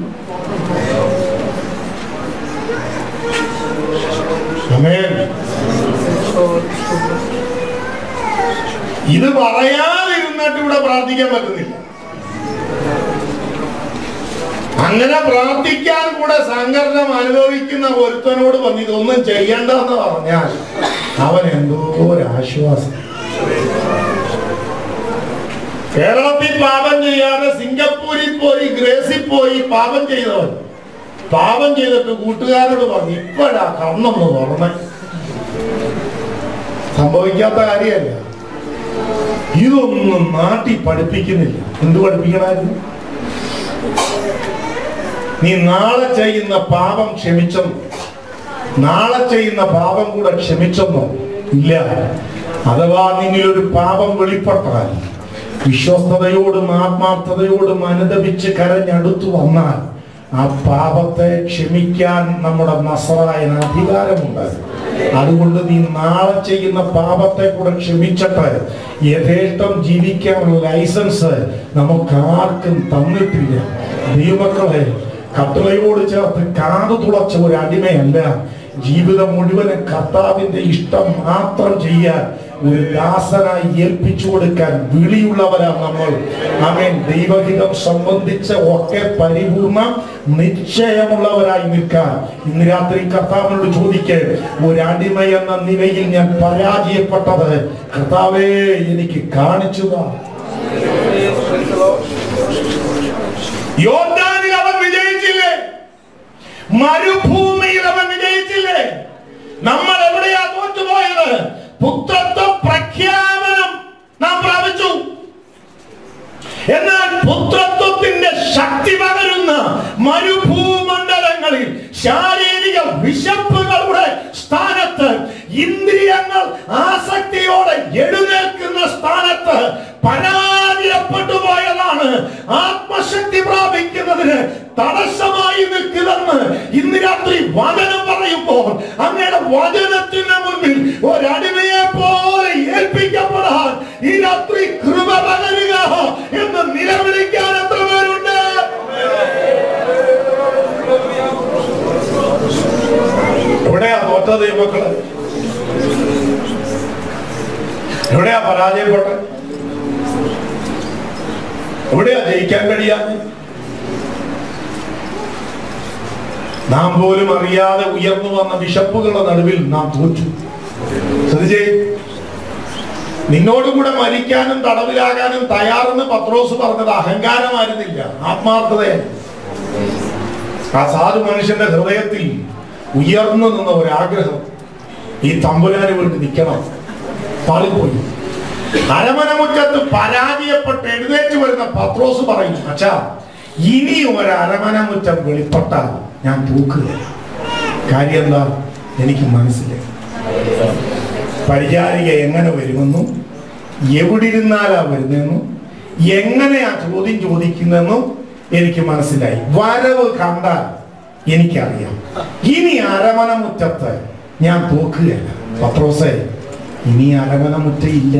ആമേൻ. ഇത് പറയാതിരുന്നിട്ട് ഇവിടെ പ്രാർത്ഥിക്കാൻ പറ്റുന്നില്ല അങ്ങനെ പ്രാർത്ഥിക്കാൻ കൂടെ സംഘർഷം അനുഭവിക്കുന്ന ഒരുത്തനോട് വന്ന് ഇതൊന്നും ചെയ്യണ്ടെന്ന് പറഞ്ഞാൽ അവൻ എന്തോ ഒരു ആശ്വാസം കേരളത്തിൽ പാപം ചെയ്യാതെ സിംഗപ്പൂരിൽ പോയി ഗ്രേസിൽ പോയി പാപം ചെയ്തവൻ പാപം ചെയ്തിട്ട് കൂട്ടുകാരോട് പറഞ്ഞു ഇപ്പോഴാ കണ്ണൊന്ന് തുറന്നേ സംഭവിക്കാത്ത കാര്യമല്ല ഇതൊന്നും നാട്ടിൽ പഠിപ്പിക്കുന്നില്ല എന്ത് പഠിപ്പിക്കണമായിരുന്നു നീ നാളെ ചെയ്യുന്ന പാപം ക്ഷമിച്ചെന്നോ നാളെ ചെയ്യുന്ന പാപം കൂടെ ക്ഷമിച്ചെന്നോ ഇല്ല അഥവാ നിന്നിൽ ഒരു പാപം വെളിപ്പെട്ടാൽ വിശ്വസ്തയോടും ആത്മാർത്ഥതയോടും അനുദപിച്ച് കരഞ്ഞടുത്തു വന്നാൽ ആ പാപത്തെ ക്ഷമിക്കാൻ നമ്മുടെ നസറായന് അധികാരമുണ്ട് അതുകൊണ്ട് നീ നാളെ ചെയ്യുന്ന പാപത്തെ കൂടെ ക്ഷമിച്ചിട്ട് യഥേഷ്ടം ജീവിക്കാനുള്ള ലൈസൻസ് നമുക്ക് ആർക്കും തന്നിട്ടില്ല ദൈവമക്കളെ കട്ടളയോട് ചേർത്ത് കാതു തുളച്ച ഒരു അടിമയല്ല ജീവിതം മുഴുവനും കർത്താവിന്റെ ഇഷ്ടം മാത്രം ചെയ്യാൻ ഒരു ദാസനായി ഏൽപ്പിച്ചു കൊടുക്കാൻ വിളിയുള്ളവരാണ് നമ്മൾ ആമേൻ ദൈവഹിതം സംബന്ധിച്ച് ഒക്കെ പരിപൂർണ നിശ്ചയമുള്ളവരായി നിൽക്കാൻ ഇന്ന് രാത്രി കർത്താവിനോട് ചോദിക്ക് ഒരു അടിമ എന്ന നിലയിൽ ഞാൻ പരാജയപ്പെട്ടത് കർത്താവേ എനിക്ക് കാണിച്ചുതാ യോർദാനിൽ അവൻ വിജയിച്ചില്ലേ മരുഭൂമിയിൽ അവൻ വിജയിച്ചില്ലേ നമ്മൾ എവിടെയാ തോറ്റുപോയത് പുത്രത്വ പ്രഖ്യാപനം നാം പ്രാപിച്ചു എന്നാൽ പുത്രത്വത്തിന്റെ ശക്തി പകരുന്ന മരുഭൂമണ്ഡലങ്ങളിൽ ശാരീരിക വിശപ്പുകളുടെ സ്ഥാനത്ത് ഇന്ദ്രിയങ്ങൾ ആസക്തിയോടെ എഴുന്നേൽക്കുന്ന സ്ഥാനത്ത് പരാജയപ്പെട്ടു പോയതാണ് ആത്മശക്തി പ്രാപിക്കുന്നതിന് തടസ്സമായി നിൽക്കുതെന്ന് ഇന്ന് രാത്രി വചനം പറയുമ്പോൾ അങ്ങയുടെ വചനത്തിന് മുൻപിൽ ഒരടിമയെ പോലെ ഏൽപ്പിക്കപ്പെടാൻ ഈ രാത്രി കൃപ പകരുക എന്ന് നിലവിളിക്കാൻ എത്ര പേരുണ്ട് എവിടെയാ തോറ്റ ദൈവമക്കള് എവിടെയാ പരാജയപ്പെട്ടത് എവിടെയാ ജയിക്കാൻ കഴിയാതെ നാം പോലും അറിയാതെ ഉയർന്നു വന്ന വിശപ്പുകളുടെ നടുവിൽ നാം തോറ്റു ശ്രദ്ധിച്ചേ നിന്നോടുകൂടെ മരിക്കാനും തടവിലാകാനും തയ്യാറെന്ന് പത്രോസ് പറഞ്ഞത് അഹങ്കാരമായിരുന്നില്ല ആത്മാർത്ഥതയാണ് ആ സാധു മനുഷ്യന്റെ ഹൃദയത്തിൽ ഉയർന്നു നിന്ന ഒരാഗ്രഹം ഈ തമ്പുരാന് വേണ്ടി നിൽക്കണം പാളിപ്പോയി അരമനമുറ്റത്ത് പരാജയപ്പെട്ട് എഴുന്നേറ്റ് വരുന്ന പത്രോസ് പറയും അച്ഛാ ഇനി ഒരു അരമനമുറ്റം വെളിപ്പെട്ടാൽ ഞാൻ തൂക്കുകയില്ല കാര്യം എന്താ എനിക്ക് മനസ്സിലായി പരിചാരിക എങ്ങനെ വരുമെന്നും എവിടെ ഇരുന്നാലാ വരുന്നെന്നും എങ്ങനെയാ ചോദ്യം ചോദിക്കുന്നെന്നും എനിക്ക് മനസ്സിലായി വരവ് കണ്ടാൽ എനിക്കറിയാം ഇനി അരമനമുറ്റത്ത് ഞാൻ തോക്കുകയല്ല പത്രോസേ ഇനി അരമനമുറ്റ ഇല്ല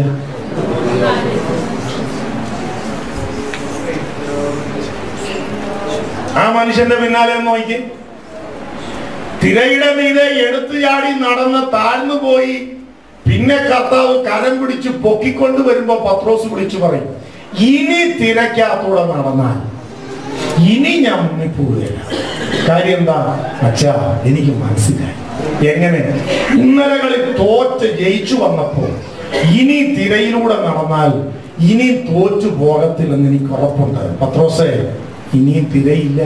ആ മനുഷ്യന്റെ പിന്നാലെ ഒന്ന് നോക്കി തിരയുടെ മീതെ എടുത്തു ചാടി നടന്ന് താഴ്ന്നു പോയി പിന്നെ കർത്താവ് കരം പിടിച്ച് പൊക്കിക്കൊണ്ട് വരുമ്പോ പത്രോസ് വിളിച്ചു പറയും ഇനി തിരക്കകത്തൂടെ നടന്നാൽ ഇനി ഞാൻ മുന്നിൽ പോവുകയില്ല കാര്യം എന്താ അച്ഛാ എനിക്ക് മനസ്സിലായി എങ്ങനെ ഇന്നലകളിൽ തോറ്റ് ജയിച്ചു വന്നപ്പോൾ ഇനി തിരയിലൂടെ നടന്നാൽ ഇനി തോറ്റു പോകത്തില്ലെന്ന് എനിക്ക് ഉറപ്പുണ്ട് പത്രോസേ ഇനിയും തിരയില്ല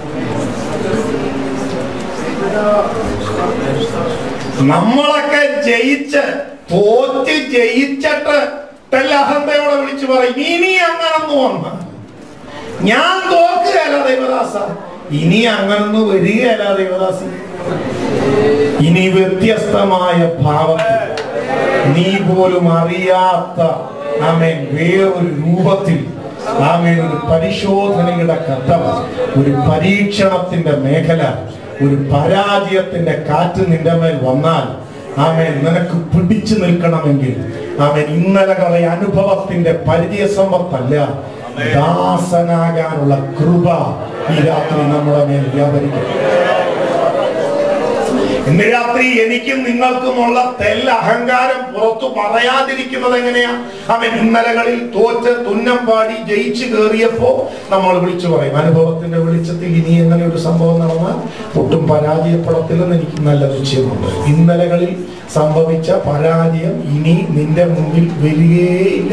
നമ്മളൊക്കെ ജയിച്ച് തോറ്റ് ജയിച്ചിട്ട് അഹന്തയോടെ വിളിച്ചു പറയും ഇനി അങ്ങനൊന്നു വന്ന ഞാൻ തോക്കുകയല്ല ദൈവദാസ ഇനി അങ്ങനൊന്നും വരികയല്ല ദൈവദാസി ഇനി വ്യത്യസ്തമായ ഭാവത്തിൽ നീ പോലും അറിയാത്ത ആമേൻ വേറൊരു രൂപത്തിൽ ആമേൻ ഒരു പരിശോധനയുടെ ഘട്ടം ഒരു പരീക്ഷണത്തിന്റെ മേഖല ഒരു പരാജയത്തിന്റെ കാറ്റ് നിന്റെ മേൽ വന്നാൽ ആമേൻ നിനക്ക് പിടിച്ചു നിൽക്കണമെങ്കിൽ ആമേൻ ഇന്നലകളെ അനുഭവത്തിന്റെ പരിചയസമ്പത്തല്ല ദാസനാകാനുള്ള കൃപ ഈ രാത്രി നമ്മുടെ മേൽ വ്യാപരിക്കും ഇന്ന് രാത്രി എനിക്കും നിങ്ങൾക്കുമുള്ള തെല്ല അഹങ്കാരം പുറത്തു പറയാതിരിക്കുന്നത് എങ്ങനെയാ അവൻ ഇന്നലകളിൽ തോറ്റ് തുന്നം പാടി ജയിച്ചു കയറിയപ്പോ നമ്മൾ വിളിച്ചു പറയും അനുഭവത്തിന്റെ വെളിച്ചത്തിൽ ഇനി എങ്ങനെ ഒരു സംഭവം നടന്നാൽ ഒട്ടും പരാജയപ്പെടത്തില്ലെന്ന് എനിക്ക് നല്ല നിശ്ചയമുണ്ട് ഇന്നലകളിൽ സംഭവിച്ച പരാജയം ഇനി നിന്റെ മുമ്പിൽ വരികയില്ല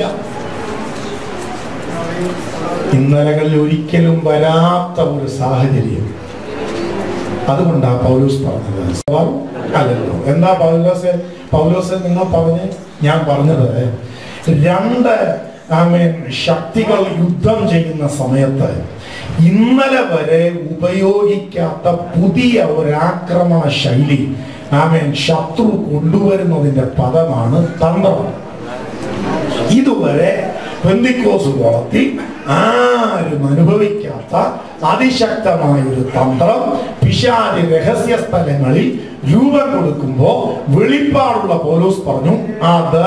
ഇന്നലകളിൽ ഒരിക്കലും വരാത്ത ഒരു സാഹചര്യം അതുകൊണ്ടാ പൗലോസ് പറഞ്ഞത് സ്വഭാവം അല്ലല്ലോ എന്താ പൗലോസ് പൗലോസ് നിങ്ങൾ പറഞ്ഞ് ഞാൻ പറഞ്ഞത് രണ്ട് ആമേൻ ശക്തികൾ യുദ്ധം ചെയ്യുന്ന സമയത്ത് ഇന്നലെ വരെ ഉപയോഗിക്കാത്ത പുതിയ ഒരു ആക്രമണ ശൈലി ആമേൻ ശത്രു കൊണ്ടുവരുന്നതിന്റെ പദമാണ് തന്ത്രം ഇതുവരെ പെന്തിക്കോസ് കോളത്തിൽ ആരും അനുഭവിക്കാത്ത അതിശക്തമായ ഒരു തന്ത്രം പിശാചി രഹസ്യ സ്ഥലങ്ങളിൽ രൂപം കൊടുക്കുമ്പോ വെളിപ്പാടുള്ള പോലീസ് പറഞ്ഞു അത്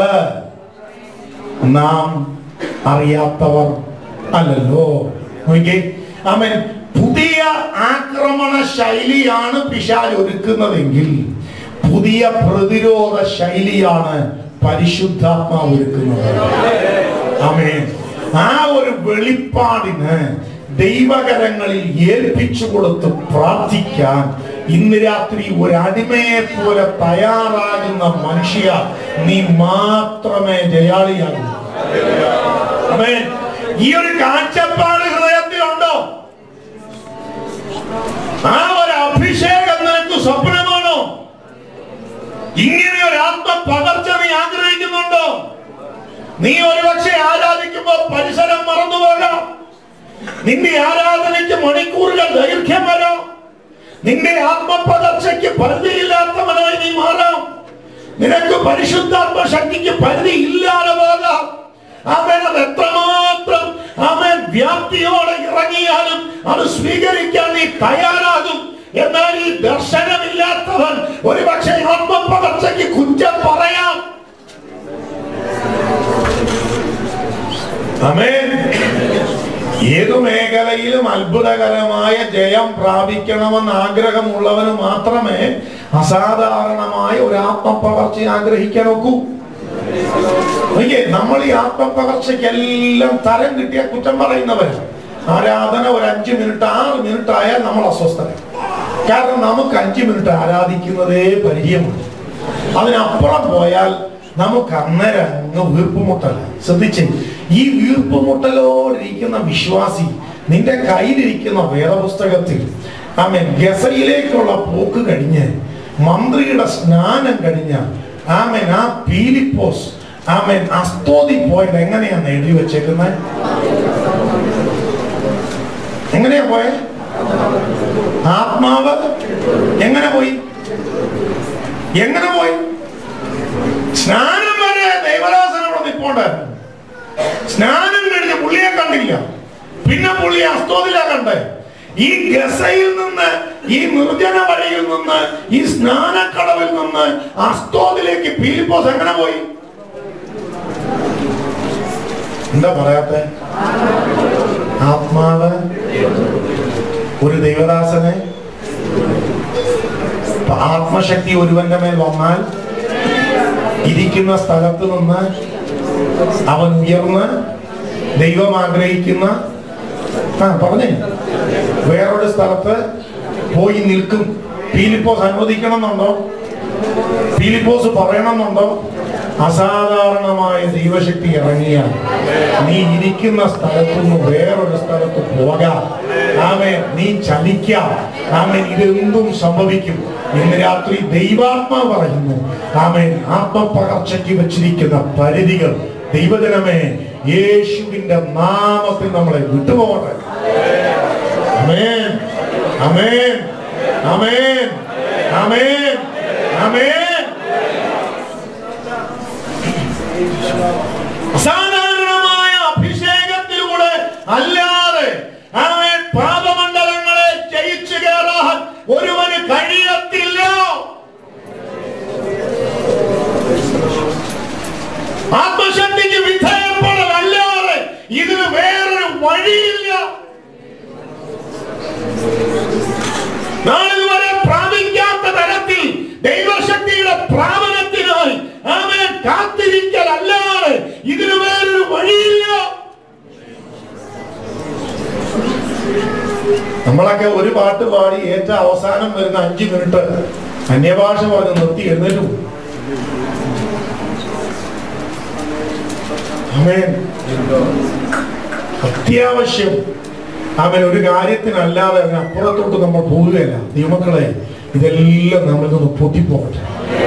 നാം അറിയാത്തവർ അല്ലല്ലോ നോക്കിക്കേ ആമേൻ പുതിയ ആക്രമണ ശൈലിയാണ് പിശാൽ ഒരുക്കുന്നതെങ്കിൽ പുതിയ പ്രതിരോധ ശൈലിയാണ് പരിശുദ്ധാത്മാവ് ഒരുക്കുന്നത് ആമേൻ ആ ഒരു വെളിപ്പാടിന് ദൈവകരങ്ങളിൽ ഏൽപ്പിച്ചു കൊടുത്ത് പ്രാർത്ഥിക്കാൻ ഇന്ന് രാത്രി ഒരു അടിമയെ പോലെ തയ്യാറാകുന്ന മനുഷ്യ നീ മാത്രമേ ജയാളിയാകൂ ആമേൻ ഈ ഒരു കാഴ്ചപ്പാട് ഹൃദയത്തിലുണ്ടോ ആ ഒരു അഭിഷേകം നിനക്ക് സ്വപ്നമാണോ ഇങ്ങനെ ഒരു ആത്മ പകർച്ച നീ ആഗ്രഹിക്കുന്നുണ്ടോ നീ ഒരുപക്ഷെ ആരാധിക്കുമ്പോ പരിസരം മറന്നുപോകാം നിന്റെ ആരാധനയ്ക്ക് മണിക്കൂറുകൾ ദൈർഘ്യം വരാം നിന്റെ ആത്മപകർച്ചയ്ക്ക് പരിധിയില്ലാത്തവനായി നീ മാറാം നിനക്ക് പരിശുദ്ധാത്മ ശക്തിക്ക് പരിധി ഇല്ലാതെ പോകാം അവൻ അത് എത്രമാത്രം അവൻ വ്യാപ്തിയോടെ ഇറങ്ങിയാലും അത് സ്വീകരിക്കാൻ നീ തയ്യാറാകും എന്നാൽ ഈ ദർശനമില്ലാത്തവൻ ഒരുപക്ഷെ ആത്മപകർച്ചയ്ക്ക് കുറ്റം പറയാം ആമേൻ ഏതു മേഖലയിലും അത്ഭുതകരമായ ജയം പ്രാപിക്കണമെന്ന് ആഗ്രഹമുള്ളവന് മാത്രമേ അസാധാരണമായ ഒരു ആത്മപകർച്ച ആഗ്രഹിക്കാൻ ഒക്കൂ നോക്കിയേ, നമ്മൾ ഈ ആത്മപകർച്ചയ്ക്കെല്ലാം തരം കിട്ടിയ കുറ്റം പറയുന്നവർ ആരാധന ഒരു അഞ്ചു മിനിറ്റ് ആറ് മിനിറ്റ് ആയാൽ നമ്മൾ അസ്വസ്ഥത കാരണം നമുക്ക് അഞ്ചു മിനിറ്റ് ആരാധിക്കുന്നതേ പരിചയമുണ്ട് അതിനപ്പുറം പോയാൽ നമുക്ക് അന്നേരം അങ്ങ് വീർപ്പുമുട്ടല ശ്രദ്ധിച്ചേ ഈ വീർപ്പുമുട്ടലോടിരിക്കുന്ന വിശ്വാസി നിന്റെ കയ്യിലിരിക്കുന്ന വേദപുസ്തകത്തിൽ ആമേൻ ഗസയിലേക്കുള്ള പോക്ക് കഴിഞ്ഞ് മന്ത്രിയുടെ സ്നാനം കഴിഞ്ഞ ആമേൻ ആ പീലിപ്പോസ് ആമേൻ അസ്തോതി പോയത് എങ്ങനെയാന്ന് എഴുതി വെച്ചേക്കുന്നത് എങ്ങനെയാ പോയെ ആത്മാവ് എങ്ങനെ പോയി എങ്ങനെ പോയി സ്നാനം വരെ ദൈവദാസൻ അവിടെ നിൽപ്പുണ്ടായിരുന്നു സ്നാനം കഴിഞ്ഞ് പുള്ളിയെ കണ്ടില്ല പിന്നെ പുള്ളി അസ്തോതില കണ്ടേ ഈ ഗസയിൽ നിന്ന് ഈ നിർജ്ജന വഴിയിൽ നിന്ന് ഈ സ്നാനക്കടവിൽ നിന്ന് അസ്തോതിലേക്ക് പീലിപ്പോസ് എങ്ങനെ പോയി എന്താ പറയാത്ത ആത്മാവ് ഒരു ദൈവദാസനെ ആത്മശക്തി ഒരുവന്റെ മേൽ വന്നാൽ ഇരിക്കുന്ന സ്ഥലത്ത് നിന്ന് അവൻ ഉയർന്ന് ദൈവം ആഗ്രഹിക്കുന്ന ആ പറഞ്ഞേ വേറൊരു സ്ഥലത്ത് പോയി നിൽക്കും പീലിപ്പോസ് അനുവദിക്കണമെന്നുണ്ടോ പീലിപ്പോസ് പറയണമെന്നുണ്ടോ അസാധാരണമായ ദൈവശക്തി ഇറങ്ങിയാൽ നീ ഇരിക്കുന്ന സ്ഥലത്തു നിന്ന് വേറൊരു സ്ഥലത്ത് പോകാം ആമേ നീ ചലിക്കാം ആമേൻ ഇതെന്തും സംഭവിക്കും ഇന്ന് രാത്രി ദൈവാത്മാ പറയുന്നു ആമേൻ ആത്മപകർച്ചയ്ക്ക് വെച്ചിരിക്കുന്ന പരിധികൾ ദൈവജനമേ യേശുവിന്റെ നാമത്തിൽ നമ്മളെ വിട്ടുപോകട്ടെ അമേൻ അമേൻ അമേൻ അമേൻ അമേൻ അസാധാരണമായ അഭിഷേകത്തിലൂടെ അല്ലാതെ അവൻ പാപമണ്ഡലങ്ങളെ ജയിച്ചു കയറാൻ ഒരുവന് കഴിയത്തില്ല ആത്മശക്തിക്ക് വിധേയപ്പെടലല്ലാതെ ഇതിന് വേറൊരു വഴിയില്ല നാളിതുവരെ പ്രാപിക്കാത്ത തരത്തിൽ ദൈവശക്തിയുടെ പ്രാപനത്തിനായി അവൻ കാത്തിരിക്കലല്ലാതെ ഇതിന് വേറൊരു വഴിയില്ല നമ്മളൊക്കെ ഒരു പാട്ട് പാടി ഏറ്റവും അവസാനം വരുന്ന അഞ്ചു മിനിറ്റ് അന്യഭാഷ പറഞ്ഞ് നിർത്തി എഴുന്നേറ്റു പോകും. ആമേൻ. അത്യാവശ്യം അവൻ ഒരു കാര്യത്തിനല്ലാതെ അതിന് അപ്പുറത്തോട്ട് നമ്മൾ പോവുകയല്ല ദൈവമക്കളെ ഇതെല്ലാം നമ്മളിൽ നിന്ന് പൊട്ടിപ്പോകട്ടെ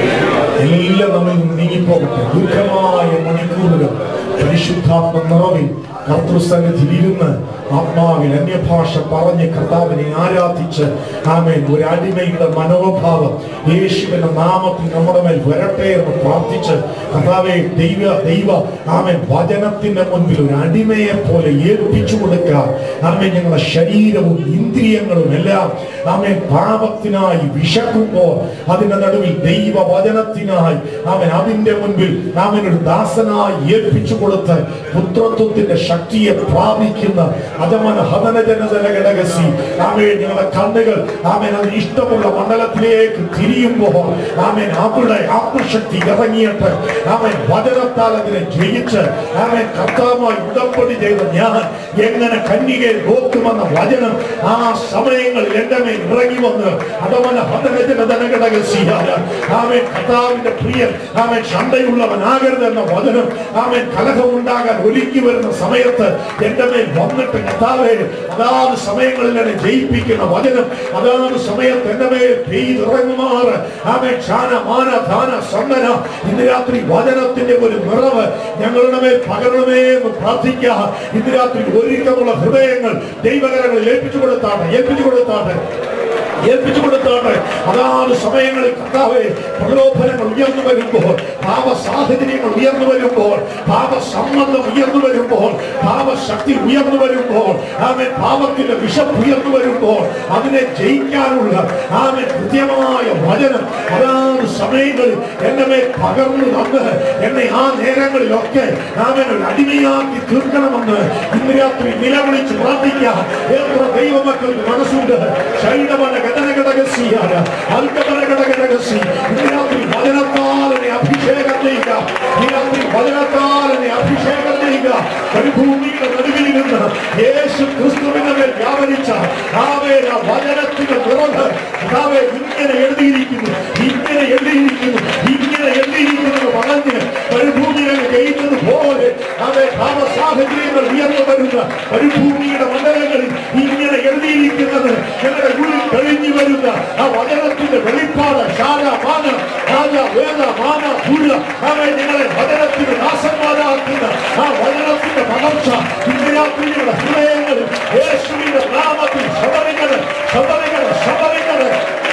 എല്ലാം നമ്മിൽ നിന്ന് നീങ്ങിപ്പോകട്ടെ ദീർഘമായ മണിക്കൂറുകൾ പരിശുദ്ധാത്മ നിറവിൽ കർത്തൃസന്നിധിയിൽ ഇരുന്ന് ആത്മാവിൽ അന്യഭാഷ പറഞ്ഞ് കർത്താവിനെ ആരാധിച്ച് ആമേൻ ഒരു അടിമയുടെ മനോഭാവം യേശുവിന്റെ നാമത്തിൽ നമ്മുടെ മേൽ വരട്ടെ എന്ന് പ്രാർത്ഥിച്ച് കർത്താവെ ദൈവ ദൈവ ആമേൻ വചനത്തിന്റെ മുൻപിൽ ഒരു അടിമയെ പോലെ ഏൽപ്പിച്ചു കൊടുക്കുക ആമേൻ ഞങ്ങളുടെ ശരീരവും ഇന്ദ്രിയങ്ങളും എല്ലാം ആമേൻ പാപത്തിനായി വിശക്കുമ്പോൾ അതിന്റെ നടുവിൽ ദൈവ വചനത്തിനായി അവൻ അതിന്റെ മുൻപിൽ അവൻ ഒരു ദാസനായി ഏൽപ്പിച്ചു കൊടുത്ത് പുത്രത്വത്തിന്റെ ശക്തിയെ പ്രാപിക്കുന്ന അജമന ഹതന ജനതല ഘടകസി ആമേൻ ഞങ്ങളുടെ കണ്ണുകൾ ആമേൻ അതിന് ഇഷ്ടമുള്ള മണ്ഡലത്തിലേക്ക് തിരിയുമ്പോൾ ആമേൻ അവിടെ ആത്മശക്തി ഇറങ്ങിയിട്ട് ആമേൻ വചനത്താൽ അതിനെ ജയിച്ച് ആമേൻ കർത്താവുമായി ഉടമ്പടി ചെയ്ത ഞാൻ എങ്ങനെ കന്യകയെ നോക്കുമെന്ന വചനം ആ സമയങ്ങളിൽ എന്റെ മേൽ ഇറങ്ങി വന്ന് അടവന ഹതനജനതനഘടകസിയായ ആമേൻ കർത്താവിന്റെ പ്രിയൻ ആമേൻ ശണ്ടയുള്ളവനാകരുത് എന്ന വചനം ആമേൻ കലഹമുണ്ടാകാൻ ഒരുക്കി വരുന്ന സമയത്ത് എന്റെ മേൽ വന്നിട്ട് കർത്താവെ അതാത് സമയങ്ങളിൽ എന്നെ ജയിപ്പിക്കുന്ന വചനം അതാത് സമയത്ത് എന്റെ മേൽ പെയ്തിറങ്ങുമാറ് ആമേൻ ക്ഷാന മാന ധാന സമ്മന ഇന്ന് രാത്രി വചനത്തിന്റെ ഒരു നിറവ് ഞങ്ങളുടെ മേൽ പകരണമേ എന്ന് പ്രാർത്ഥിക്കുക ഇന്ന് രാത്രി ഒരുക്കമുള്ള ഹൃദയങ്ങൾ ദൈവകരങ്ങളിൽ ഏൽപ്പിച്ചു കൊടുത്താണ് ഏൽപ്പിച്ചു കൊടുത്താണ് ഏൽപ്പിച്ചു കൊടുത്താണ് അതാത് സമയങ്ങളിൽ കർത്താവെ പ്രലോഭനങ്ങൾ ഉയർന്നു വരുമ്പോൾ പാപ സാഹചര്യങ്ങൾ ഉയർന്നു വരുമ്പോൾ പാപ സമ്മതം ഉയർന്നു വരുമ്പോൾ പാപശക്തി ഉയർന്നു വരുമ്പോൾ ആമൻ പാപത്തിന്റെ വിഷം ഉയർന്നു വരുമ്പോൾ അതിനെ ജയിക്കാനുള്ള ആമൻ കൃത്യമായ വചനം അതാത് സമയങ്ങളിൽ എന്നെ മേൽ പകർന്നു തന്ന് എന്നെ ആ നേരങ്ങളിലൊക്കെ ആമൻ ഒരു അടിമയാക്കി തീർക്കണമെന്ന് ഇന്ന് രാത്രി നിലവിളിച്ച് പ്രാർത്ഥിക്കാം എത്ര ദൈവമക്കൾക്ക് മനസ്സുണ്ട് ശൈലവന ഗതനഘടകസിയാണ് അൽക്കമനഘടകരകസി ഇന്ന് രാത്രി വചനത്താൽ എന്നെ അഭിഷേകം ചെയ്യുക ഈ രാത്രി വചനത്താൽ എന്നെ അഭിഷേകം ചെയ്യുക മരുഭൂമിയുടെ നടുവിൽ നിന്ന് യേശു ക്രിസ്തുവിന്റെ മേൽ വ്യാപരിച്ച ആവേല വചനത്തിന്റെ നിറവ് കർത്താവേ, ഇങ്ങനെ എഴുതിയിരിക്കുന്നു ഇങ്ങനെ എഴുതിയിരിക്കുന്നു ഇങ്ങനെ എഴുതിയിരിക്കുന്നത് പറഞ്ഞ് മരുഭൂമിയെ ജയിച്ചത് പോലെ അവയെ പാപ സാഹചര്യങ്ങൾ ഉയർന്നു വരുന്ന മരുഭൂമിയുടെ മണ്ഡലങ്ങളിൽ ഇങ്ങനെ എഴുതിയിരിക്കുന്നത് ഞങ്ങളുടെ ഉള്ളിൽ കഴിഞ്ഞു വരുന്ന ആ വചനത്തിന്റെ വെളിപ്പാട് ശാല മാന രാജ വേദ മാന ഭൂല അവയെ ഞങ്ങളെ വചനത്തിന് ദാസന്മാരാക്കുന്ന ആ വചനത്തിന്റെ പകർച്ച ഇന്ന് രാത്രി ഞങ്ങളുടെ ഹൃദയങ്ങളിൽ യേശുവിന്റെ നാമത്തിൽ ശബരികള് ശബരികള് ശബരികള്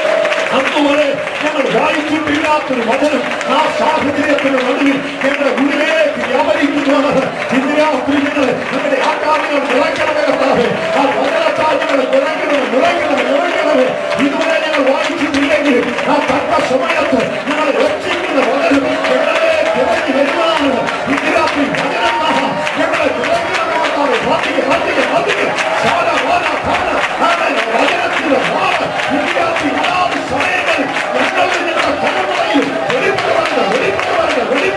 അന്നുവരെ ഞങ്ങൾ വായിച്ചിട്ടില്ലാത്തൊരു വചനം ആ സാഹചര്യത്തിന് നടുവിൽ ഞങ്ങളുടെ ഉള്ളിലേക്ക് വ്യാപരിക്കുന്നതാണ് ഇന്ന് രാത്രി ഞങ്ങൾ ഞങ്ങളുടെ ആകാരങ്ങൾ നിറയ്ക്കണമേ കർത്താവേ. ആ വചനത്താൽ ഞങ്ങൾ നിറയ്ക്കണമേ നിറയ്ക്കണമേ നിറയ്ക്കണമേ ഇതുവരെ ഞങ്ങൾ വായിച്ചിട്ടില്ലെങ്കിൽ ആ തക്ക സമയത്ത് ഞങ്ങൾ രക്ഷിക്കുന്ന വചനം ഞങ്ങളെ തിരഞ്ഞു വരുവാണ് ഇന്ന് രാത്രി വചനം ഞങ്ങളെ തിരഞ്ഞെടുക്കണമെന്നാണ് പ്രാർത്ഥിക്കുക പ്രാർത്ഥിക്കുക പ്രാർത്ഥിക്കുക ശാല വാന ധാന ആമേൻ. വചനത്തിന്റെ വാന ഇന്ന് രാത്രി അതാത് സമയങ്ങളിൽ ഞങ്ങളുടെ ഞങ്ങളുടെ തലമുറയിൽ വെളിപ്പെടുവാണ് വെളിപ്പെടുവാണ് വെളിപ്പെടുവാണ്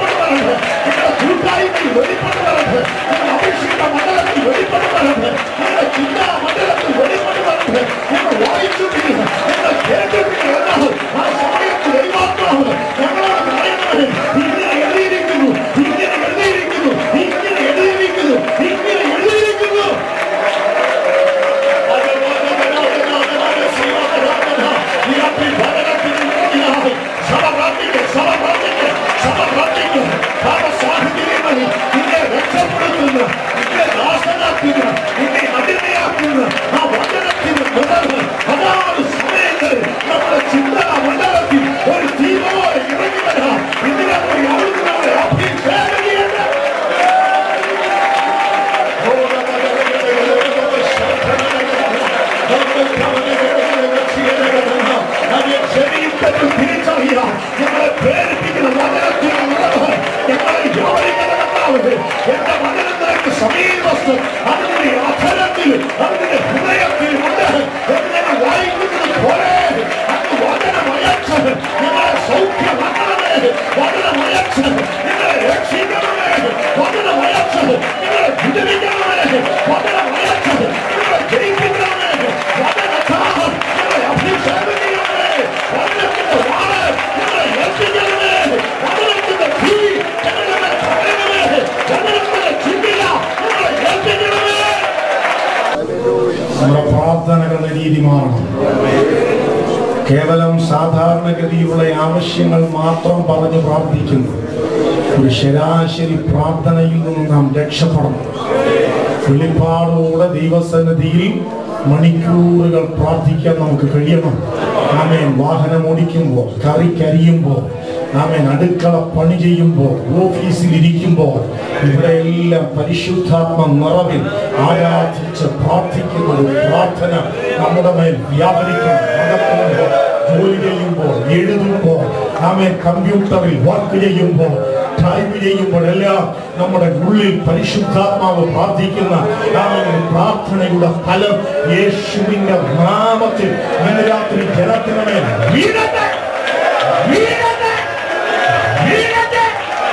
രീതി മാറണം കേവലം സാധാരണഗതിയിലുള്ള ആവശ്യങ്ങൾ മാത്രം പറഞ്ഞ് പ്രാർത്ഥിക്കുന്നു ഒരു ശരാശരി പ്രാർത്ഥനയിൽ നിന്നും നാം രക്ഷപ്പെടണം വെളിപ്പാടോടെ ദൈവസന്നിധിയിൽ മണിക്കൂറുകൾ പ്രാർത്ഥിക്കാൻ നമുക്ക് കഴിയണം ആമേൻ വാഹനം ഓടിക്കുമ്പോൾ കറിക്കരിയുമ്പോൾ ആമേൻ അടുക്കള പണി ചെയ്യുമ്പോൾ ഓഫീസിൽ ഇരിക്കുമ്പോൾ ഇവിടെ എല്ലാം പരിശുദ്ധാത്മ നിറവിൽ ആരാധിച്ച് പ്രാർത്ഥിക്കുന്ന ഒരു പ്രാർത്ഥന നമ്മുടെ മേൽ വ്യാപരിക്കണം നടക്കുമ്പോൾ ജോലി ചെയ്യുമ്പോൾ എഴുതുമ്പോൾ ആമേൻ കമ്പ്യൂട്ടറിൽ വർക്ക് ചെയ്യുമ്പോൾ ടൈപ്പ് ചെയ്യുമ്പോഴെല്ലാം നമ്മുടെ ഉള്ളിൽ പരിശുദ്ധാത്മാവ് പ്രാർത്ഥിക്കുന്ന ആ ഒരു പ്രാർത്ഥനയുടെ ഫലം യേശുവിന്റെ നാമത്തിൽ ഇന്ന് രാത്രി ജനത്തിന് മേൽ വീഴട്ടെ വീഴട്ടെ വീഴട്ടെ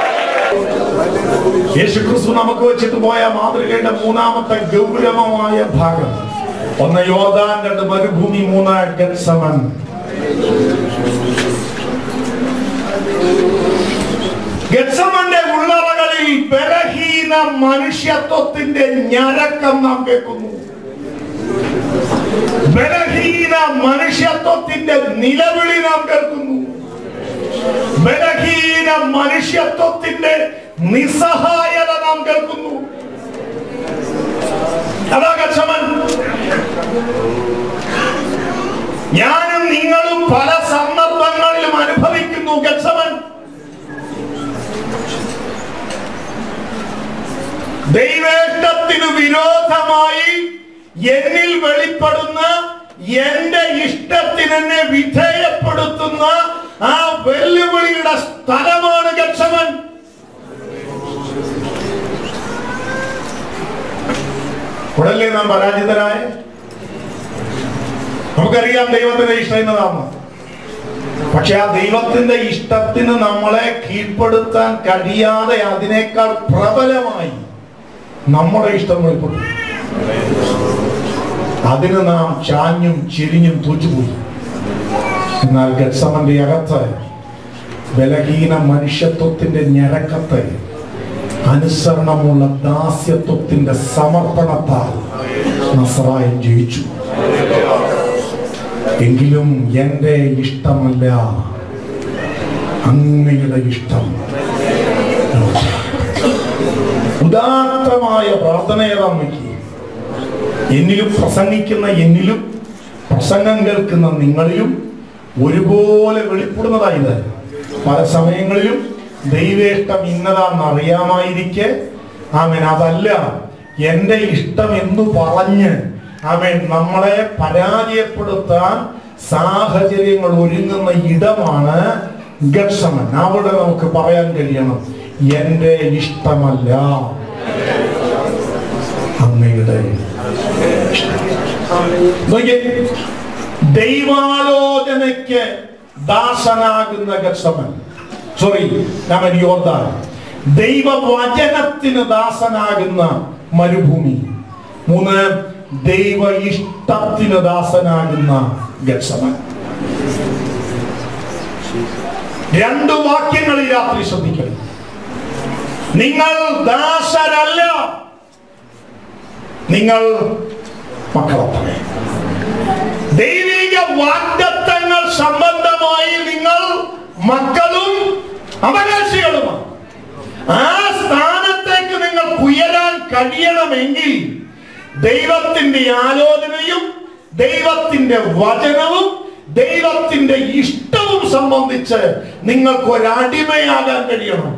യേശു ക്രിസ്തു നമുക്ക് വെച്ചിട്ട് പോയ മാതൃകയുടെ മൂന്നാമത്തെ ഗൗരവമായ ഭാഗം ഒന്ന് യോദാൻ രണ്ട് മരുഭൂമി മൂന്ന് ഗത്സമൻ ഗത്സമന്റെ ഉള്ളറകളിൽ ബലഹീന മനുഷ്യത്വത്തിന്റെ ഞരക്കം നാം കേൾക്കുന്നു ബലഹീന മനുഷ്യത്വത്തിന്റെ നിലവിളി നാം കേൾക്കുന്നു ബലഹീന മനുഷ്യത്വത്തിന്റെ നിസ്സഹായത നാം കേൾക്കുന്നു അതാ ഗച്ഛമൻ ഞാനും നിങ്ങളും പല സന്ദർഭങ്ങളിലും അനുഭവിക്കുന്നു ഗച്ഛമൻ ദൈവേഷ്ടത്തിന് വിരോധമായി എന്നിൽ വെളിപ്പെടുന്ന എന്റെ ഇഷ്ടത്തിന് എന്നെ വിധേയപ്പെടുത്തുന്ന ആ വെല്ലുവിളിയുടെ സ്ഥലമാണ് ഗക്ഷമൻ ഉടല്ലേ നാം പരാജിതരായ നമുക്കറിയാം ദൈവത്തിന്റെ ഇഷ്ടം എന്നതാണ് പക്ഷെ ആ ദൈവത്തിന്റെ ഇഷ്ടത്തിന് നമ്മളെ കീഴ്പ്പെടുത്താൻ കഴിയാതെ അതിനേക്കാൾ പ്രബലമായി നമ്മുടെ ഇഷ്ടം വെളിപ്പെട്ടു അതിന് നാം ചാഞ്ഞും ചെരിഞ്ഞും തോറ്റുപോയി എന്നാൽ ഗത്സമന്റെ അകത്ത് ബലഹീന മനുഷ്യത്വത്തിന്റെ ഞരക്കത്തെ അനുസരണമുള്ള ദാസ്യത്വത്തിന്റെ സമർപ്പണത്താൽ നസറായൻ ജയിച്ചു എങ്കിലും എന്റെ ഇഷ്ടമല്ല അങ്ങയുടെ ഇഷ്ടം ഉദാത്തമായ പ്രാർത്ഥനയേതാ നോക്കി എന്നിലും പ്രസംഗിക്കുന്ന എന്നിലും പ്രസംഗം കേൾക്കുന്ന നിങ്ങളിലും ഒരുപോലെ വെളിപ്പെടുന്നതായത് പല സമയങ്ങളിലും ദൈവേഷ്ടം ഇന്നതാണെന്ന് അറിയാമായിരിക്കെ ആമേൻ അതല്ല എന്റെ ഇഷ്ടം എന്ന് പറഞ്ഞ് ആമേൻ നമ്മളെ പരാജയപ്പെടുത്താൻ സാഹചര്യങ്ങൾ ഒരുങ്ങുന്ന ഇടമാണ് ഗക്ഷമൻ അവിടെ നമുക്ക് പറയാൻ കഴിയണം എന്റെ ഇഷ്ടമല്ല അങ്ങയുടെ നോക്കിയേ, ദൈവാലോചനയ്ക്ക് ദാസനാകുന്ന ഗക്ഷമൻ സോറി ഞാൻ യോർദാൻ ദൈവവചനത്തിന് ദാസനാകുന്ന മരുഭൂമി മൂന്ന് ദൈവ ഇഷ്ടത്തിന് ദാസനാകുന്ന ഗക്ഷമൻ രണ്ട് വാക്യങ്ങൾ ഈ രാത്രി ശ്രദ്ധിക്കണം നിങ്ങൾ ദാസരല്ല നിങ്ങൾ മക്കളത്രേ ദൈവിക വാഗ്ദത്തങ്ങൾ സംബന്ധമായി നിങ്ങൾ മക്കളും അവകാശികളുമാണ് ആ സ്ഥാനത്തേക്ക് നിങ്ങൾ ഉയരാൻ കഴിയണമെങ്കിൽ ദൈവത്തിന്റെ ആലോചനയും ദൈവത്തിന്റെ വചനവും ദൈവത്തിന്റെ ഇഷ്ടവും സംബന്ധിച്ച് നിങ്ങൾക്ക് ഒരടിമയാകാൻ കഴിയണം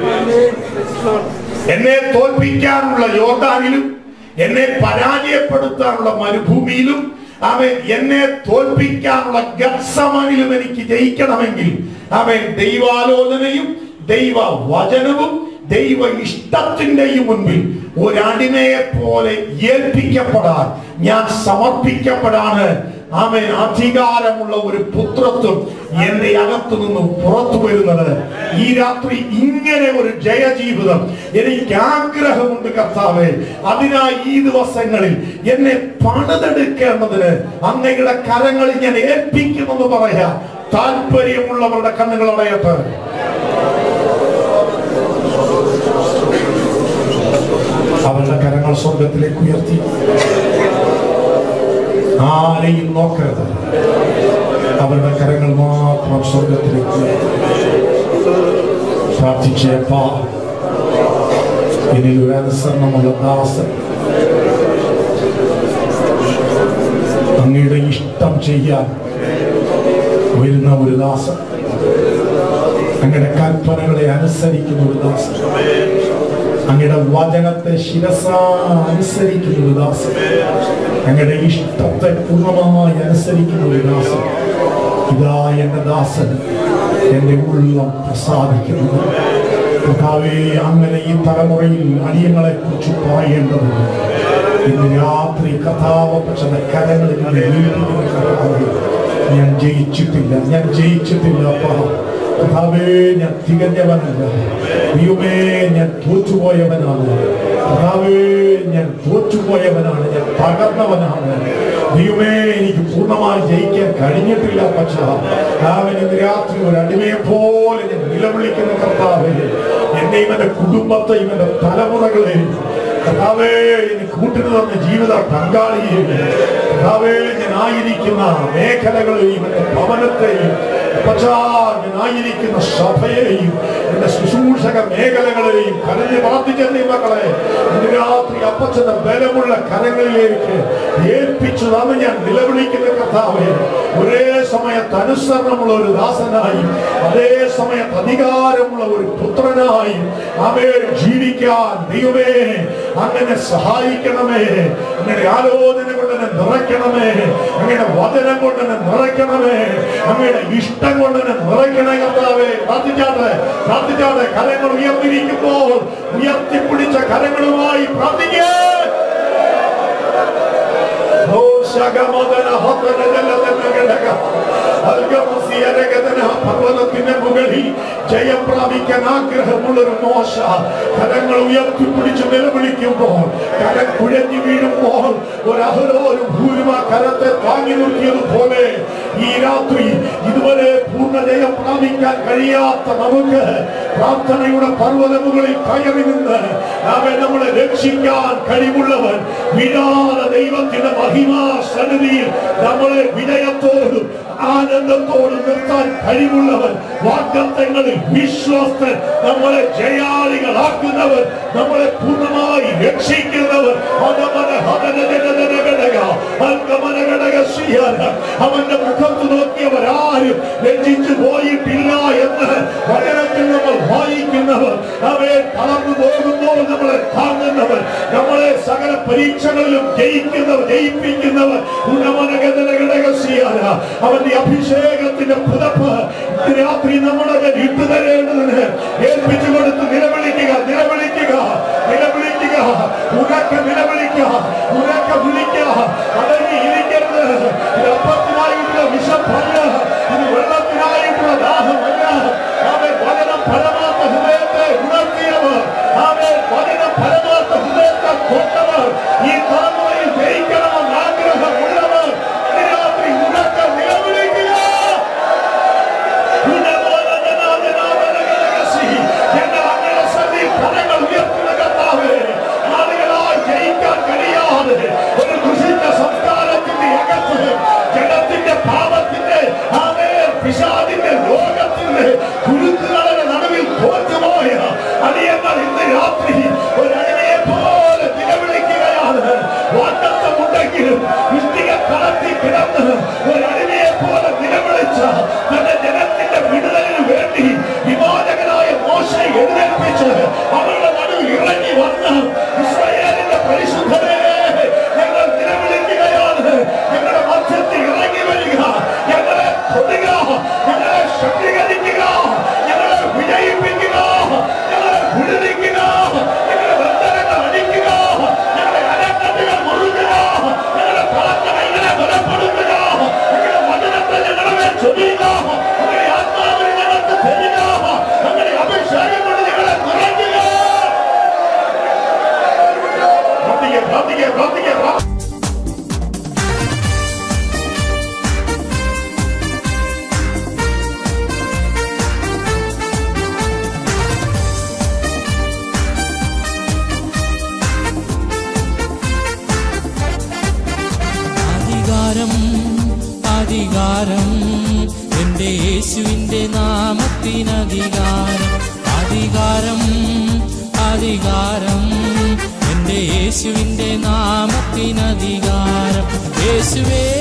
എന്നെ തോൽപ്പിക്കാനുള്ള യോർദാനിലും എന്നെ പരാജയപ്പെടുത്താനുള്ള മരുഭൂമിയിലും അവൻ എന്നെ തോൽപ്പിക്കാനുള്ള ഗത്സമനിലും എനിക്ക് ജയിക്കണമെങ്കിൽ അവൻ ദൈവാലോചനയും ദൈവ വചനവും ദൈവ ഇഷ്ടത്തിന്റെയും മുൻപിൽ ഒരടിമയെ പോലെ ഏൽപ്പിക്കപ്പെടാൻ ഞാൻ സമർപ്പിക്കപ്പെടാണ് ആമേൻ അധികാരമുള്ള ഒരു പുത്രത്വം എന്റെ അകത്തു നിന്ന് പുറത്തു വരുന്നത് ഈ രാത്രി ഇങ്ങനെ ഒരു ജയജീവിതം എനിക്ക് ആഗ്രഹമുണ്ട് കർത്താവേ അതിനായി ഈ ദിവസങ്ങളിൽ എന്നെ പണിതെടുക്കേണ്ടതിന് അങ്ങയുടെ കരങ്ങളിൽ ഞാൻ ഏൽപ്പിക്കുമെന്ന് പറയാ താല്പര്യമുള്ളവരുടെ കണ്ണുകൾ അടയട്ടെ അവരുടെ കരങ്ങൾ സ്വർഗത്തിലേക്ക് ഉയർത്തി ആരെയും നോക്കരുത് അവരുടെ കരങ്ങൾ മാത്രം സ്വർഗത്തിലേക്ക് പ്രാർത്ഥിച്ചേപ്പാ ഇനി ഒരു അനുസരണമുള്ള ദാസൻ അങ്ങയുടെ ഇഷ്ടം ചെയ്യാൻ വരുന്ന ഒരു ദാസൻ അങ്ങയുടെ കൽപ്പനകളെ അനുസരിക്കുന്ന ഒരു ദാസൻ അങ്ങയുടെ വചനത്തെ ശിരസ അനുസരിക്കുന്ന ഒരു ദാസൻ അങ്ങയുടെ ഇഷ്ടത്തെ പൂർണ്ണമായി അനുസരിക്കുന്ന ഒരു ദാസൻ ഇതാ എന്റെ ദാസൻ എന്റെ ഉള്ളം പ്രസാദിക്കുന്നത് കർത്താവേ അങ്ങനെ ഈ തലമുറയിൽ അടിയങ്ങളെ കുറിച്ച് പറയേണ്ടതുണ്ട് ഇന്ന് രാത്രി കഥാവ് പക്ഷെ കരങ്ങളിൽ നിന്ന് വീട്ടിക്കുന്ന കർത്താവേ ഞാൻ ജയിച്ചിട്ടില്ല ഞാൻ ജയിച്ചിട്ടില്ല അപ്പാ കർത്താവേ ഞാൻ തികഞ്ഞവനല്ല ദൈവമേ ഞാൻ തോറ്റുപോയവനാണ് കർത്താവേ ഞാൻ തോറ്റുപോയവനാണ് ഞാൻ തകർന്നവനാണ് ദൈവമേ എനിക്ക് പൂർണ്ണമായി ജയിക്കാൻ കഴിഞ്ഞിട്ടില്ല പക്ഷേ അവൻ ഇന്ന് രാത്രി ഒരു അടിമയെ പോലെ ഞാൻ നിലവിളിക്കുന്ന കർത്താവേ എന്നെയും എന്റെ കുടുംബത്തെയും എന്റെ തലമുറകളെയും കർത്താവേ എനിക്ക് കൂട്ടിന് തന്ന ജീവിത പങ്കാളിയെയും കർത്താവേ ഞാൻ ആയിരിക്കുന്ന മേഖലകളെയും എന്റെ ഭവനത്തെയും പക്ഷാ ഞാൻ ആയിരിക്കുന്ന സഭയെയും എന്റെ ശുശ്രൂഷക മേഖലകളെയും കരഞ്ഞ് പ്രാർത്ഥിച്ചെന്നീ മക്കളെ ഇന്ന് രാത്രി അപ്പച്ചന്റെ ബലമുള്ള കരങ്ങളിലേക്ക് ഏൽപ്പിച്ചു തന്ന് ഞാൻ നിലവിളിക്കുന്ന കർത്താവേ ഒരേ സമയത്ത് അനുസരണമുള്ള ഒരു ദാസനായി അതേ സമയത്ത് അധികാരമുള്ള ഒരു പുത്രനായി അവയെ ജീവിക്കാൻ ദൈവമേ അങ്ങനെ സഹായിക്കണമേ അങ്ങനെ ആലോചന കൊണ്ട് എന്നെ നിറയ്ക്കണമേ അങ്ങയുടെ വചനം കൊണ്ട് എന്നെ നിറയ്ക്കണമേ അങ്ങയുടെ ഇഷ്ടം കൊണ്ട് എന്നെ നിറയ്ക്കണേ കർത്താവേ പ്രാർത്ഥിച്ചാട്ടെ പ്രാർത്ഥിച്ചാട്ടെ കരങ്ങൾ ഉയർന്നിരിക്കുമ്പോൾ ഉയർത്തിപ്പിടിച്ച കരങ്ങളുമായി പ്രാർത്ഥിക്കേ ഓ ശകമദന ഹതന ജലദനഗടക. അൽഗമസിയരഗദന പർവ്വതത്തിന്റെ മുകളിൽ ജയം പ്രാപിക്കാൻ ആഗ്രഹമുള്ള ഒരു മോശ കരങ്ങൾ ഉയർത്തിപ്പിടിച്ച് നിലവിളിക്കുമ്പോൾ കരം കുഴഞ്ഞു വീഴുമ്പോൾ ഒരു അഹരോരും ഭൂരിമ കരത്തെ താങ്ങി നിർത്തിയതുപോലെ ഈ രാത്രി ഇതുവരെ പൂർണ്ണ ജയം പ്രാപിക്കാൻ കഴിയാത്ത നമുക്ക് പ്രാർത്ഥനയുടെ പർവ്വതമുകളിൽ കയറി നിന്ന് അവൻ നമ്മളെ രക്ഷിക്കാൻ കഴിവുള്ളവൻ വിടാതെ ദൈവത്തിന്റെ മഹിമാ സന്നിധിയിൽ നമ്മളെ വിജയത്തോടും ആനന്ദത്തോടും നിർത്താൻ കഴിവുള്ളവൻ വാഗ്ദത്തങ്ങളിൽ വിശ്വസ്തൻ നമ്മളെ ജയാളികളാക്കുന്നവൻ നമ്മളെ പൂർണ്ണമായി രക്ഷിക്കുന്നവൻ അകമന ഹതന ജനതന ഘടക അൽഗമന ഘടക ശ്രീയാന അവന്റെ മുഖത്ത് നോക്കിയവരാരും ലജ്ജിച്ചു പോയിട്ടില്ല എന്ന് വചനത്തിൽ നമ്മൾ വായിക്കുന്നവർ അവയെ തളർന്നു പോകുമ്പോൾ നമ്മളെ താങ്ങുന്നവർ നമ്മളെ സകല പരീക്ഷകളിലും ജയിക്കുന്നവർ ജയിപ്പിക്കുന്നവർ ഉന്നമനഗതന ഘടക ശ്രീയാന അവന്റെ അഭിഷേകത്തിന്റെ പുതപ്പ് ഇന്ന് രാത്രി നമ്മുടെ മേൽ ഇട്ടു തരേണ്ടതിന് ഏൽപ്പിച്ചു കൊടുത്ത് നിലവിളിക്കുക നിലവിളിക്കുക നിലവിളിക്കുക ഉറക്ക നിലവിളിക്കുക ഉറക്ക വിളിക്കുക അടങ്ങി ഇരിക്കരുത് ഇത് അപ്പത്തിനായിട്ടുള്ള വിഷപ്പല്ല ഇത് വെള്ളത്തിനായിട്ടുള്ള ദാഹമല്ല അവൻ വചനം പരമാർത്ഥ ഹൃദയത്തെ ഉണർത്തിയവർ അവൻ വചനം പരമാർത്ഥ ഹൃദയത്തെ കൊണ്ടവർ ഈ തലമുറയിൽ ജയിക്കണമെന്ന് ആഗ്രഹമുള്ളവർ ഈ രാത്രി ഉറക്ക നിലവിളിക്കുക പിശാദിന്റെ ലോകത്തിന്റെ കുരുക്കുകളുടെ നടുവിൽ തോറ്റുപോയ അടിയങ്ങൾ ഇന്ന് രാത്രി ഒരടിയെ പോലെ നിലവിളിക്കുകയാണ് വാട്ടത്തമുണ്ടെങ്കിലും ഇഷ്ടിക കളത്തി കിടന്ന് ഒരടിയെ പോലെ നിലവിളിച്ച തന്റെ ജനത്തിന്റെ വിടുതലിന് വേണ്ടി വിമോചകനായ മോശ എഴുന്നേൽപ്പിച്ച് അവരുടെ നടുവിൽ ഇറങ്ങി വന്ന് ഇസ്രായേലിന്റെ പരിശുദ്ധനെ ഞങ്ങൾ നിലവിളിക്കുകയാണ് ഞങ്ങളുടെ മധ്യത്തിൽ ഇറങ്ങി വരിക ഞങ്ങളെ തൊടുക ഞങ്ങളെ ശക്തീകരിക്കുക ഞങ്ങളെ വിജയിപ്പിക്കുക ഞങ്ങളെ വിടുവിക്കുക ഞങ്ങളെ ബന്ധനങ്ങൾ അടിക്കുക ഞങ്ങളെ അരക്കട്ടുകൾ മുറുകുക ഞങ്ങളെ കളങ്ങൾ ഇങ്ങനെ ബലപ്പെടുത്തുക ഞങ്ങളുടെ വചനത്തെ ഞങ്ങളുടെ മേൽ ചൊല്ലുക ഞങ്ങളുടെ ആത്മാവിനെ ഞങ്ങൾക്ക് തരിക ഞങ്ങളുടെ അഭിഷേകം കൊണ്ട് ഞങ്ങളെ നിറയ്ക്കുക അധികാരം എന്റെ യേശുവിന്റെ നാമത്തിനധികാരം അധികാരം അധികാരം എന്റെ യേശുവിന്റെ നാമത്തിനധികാരം യേശുവേ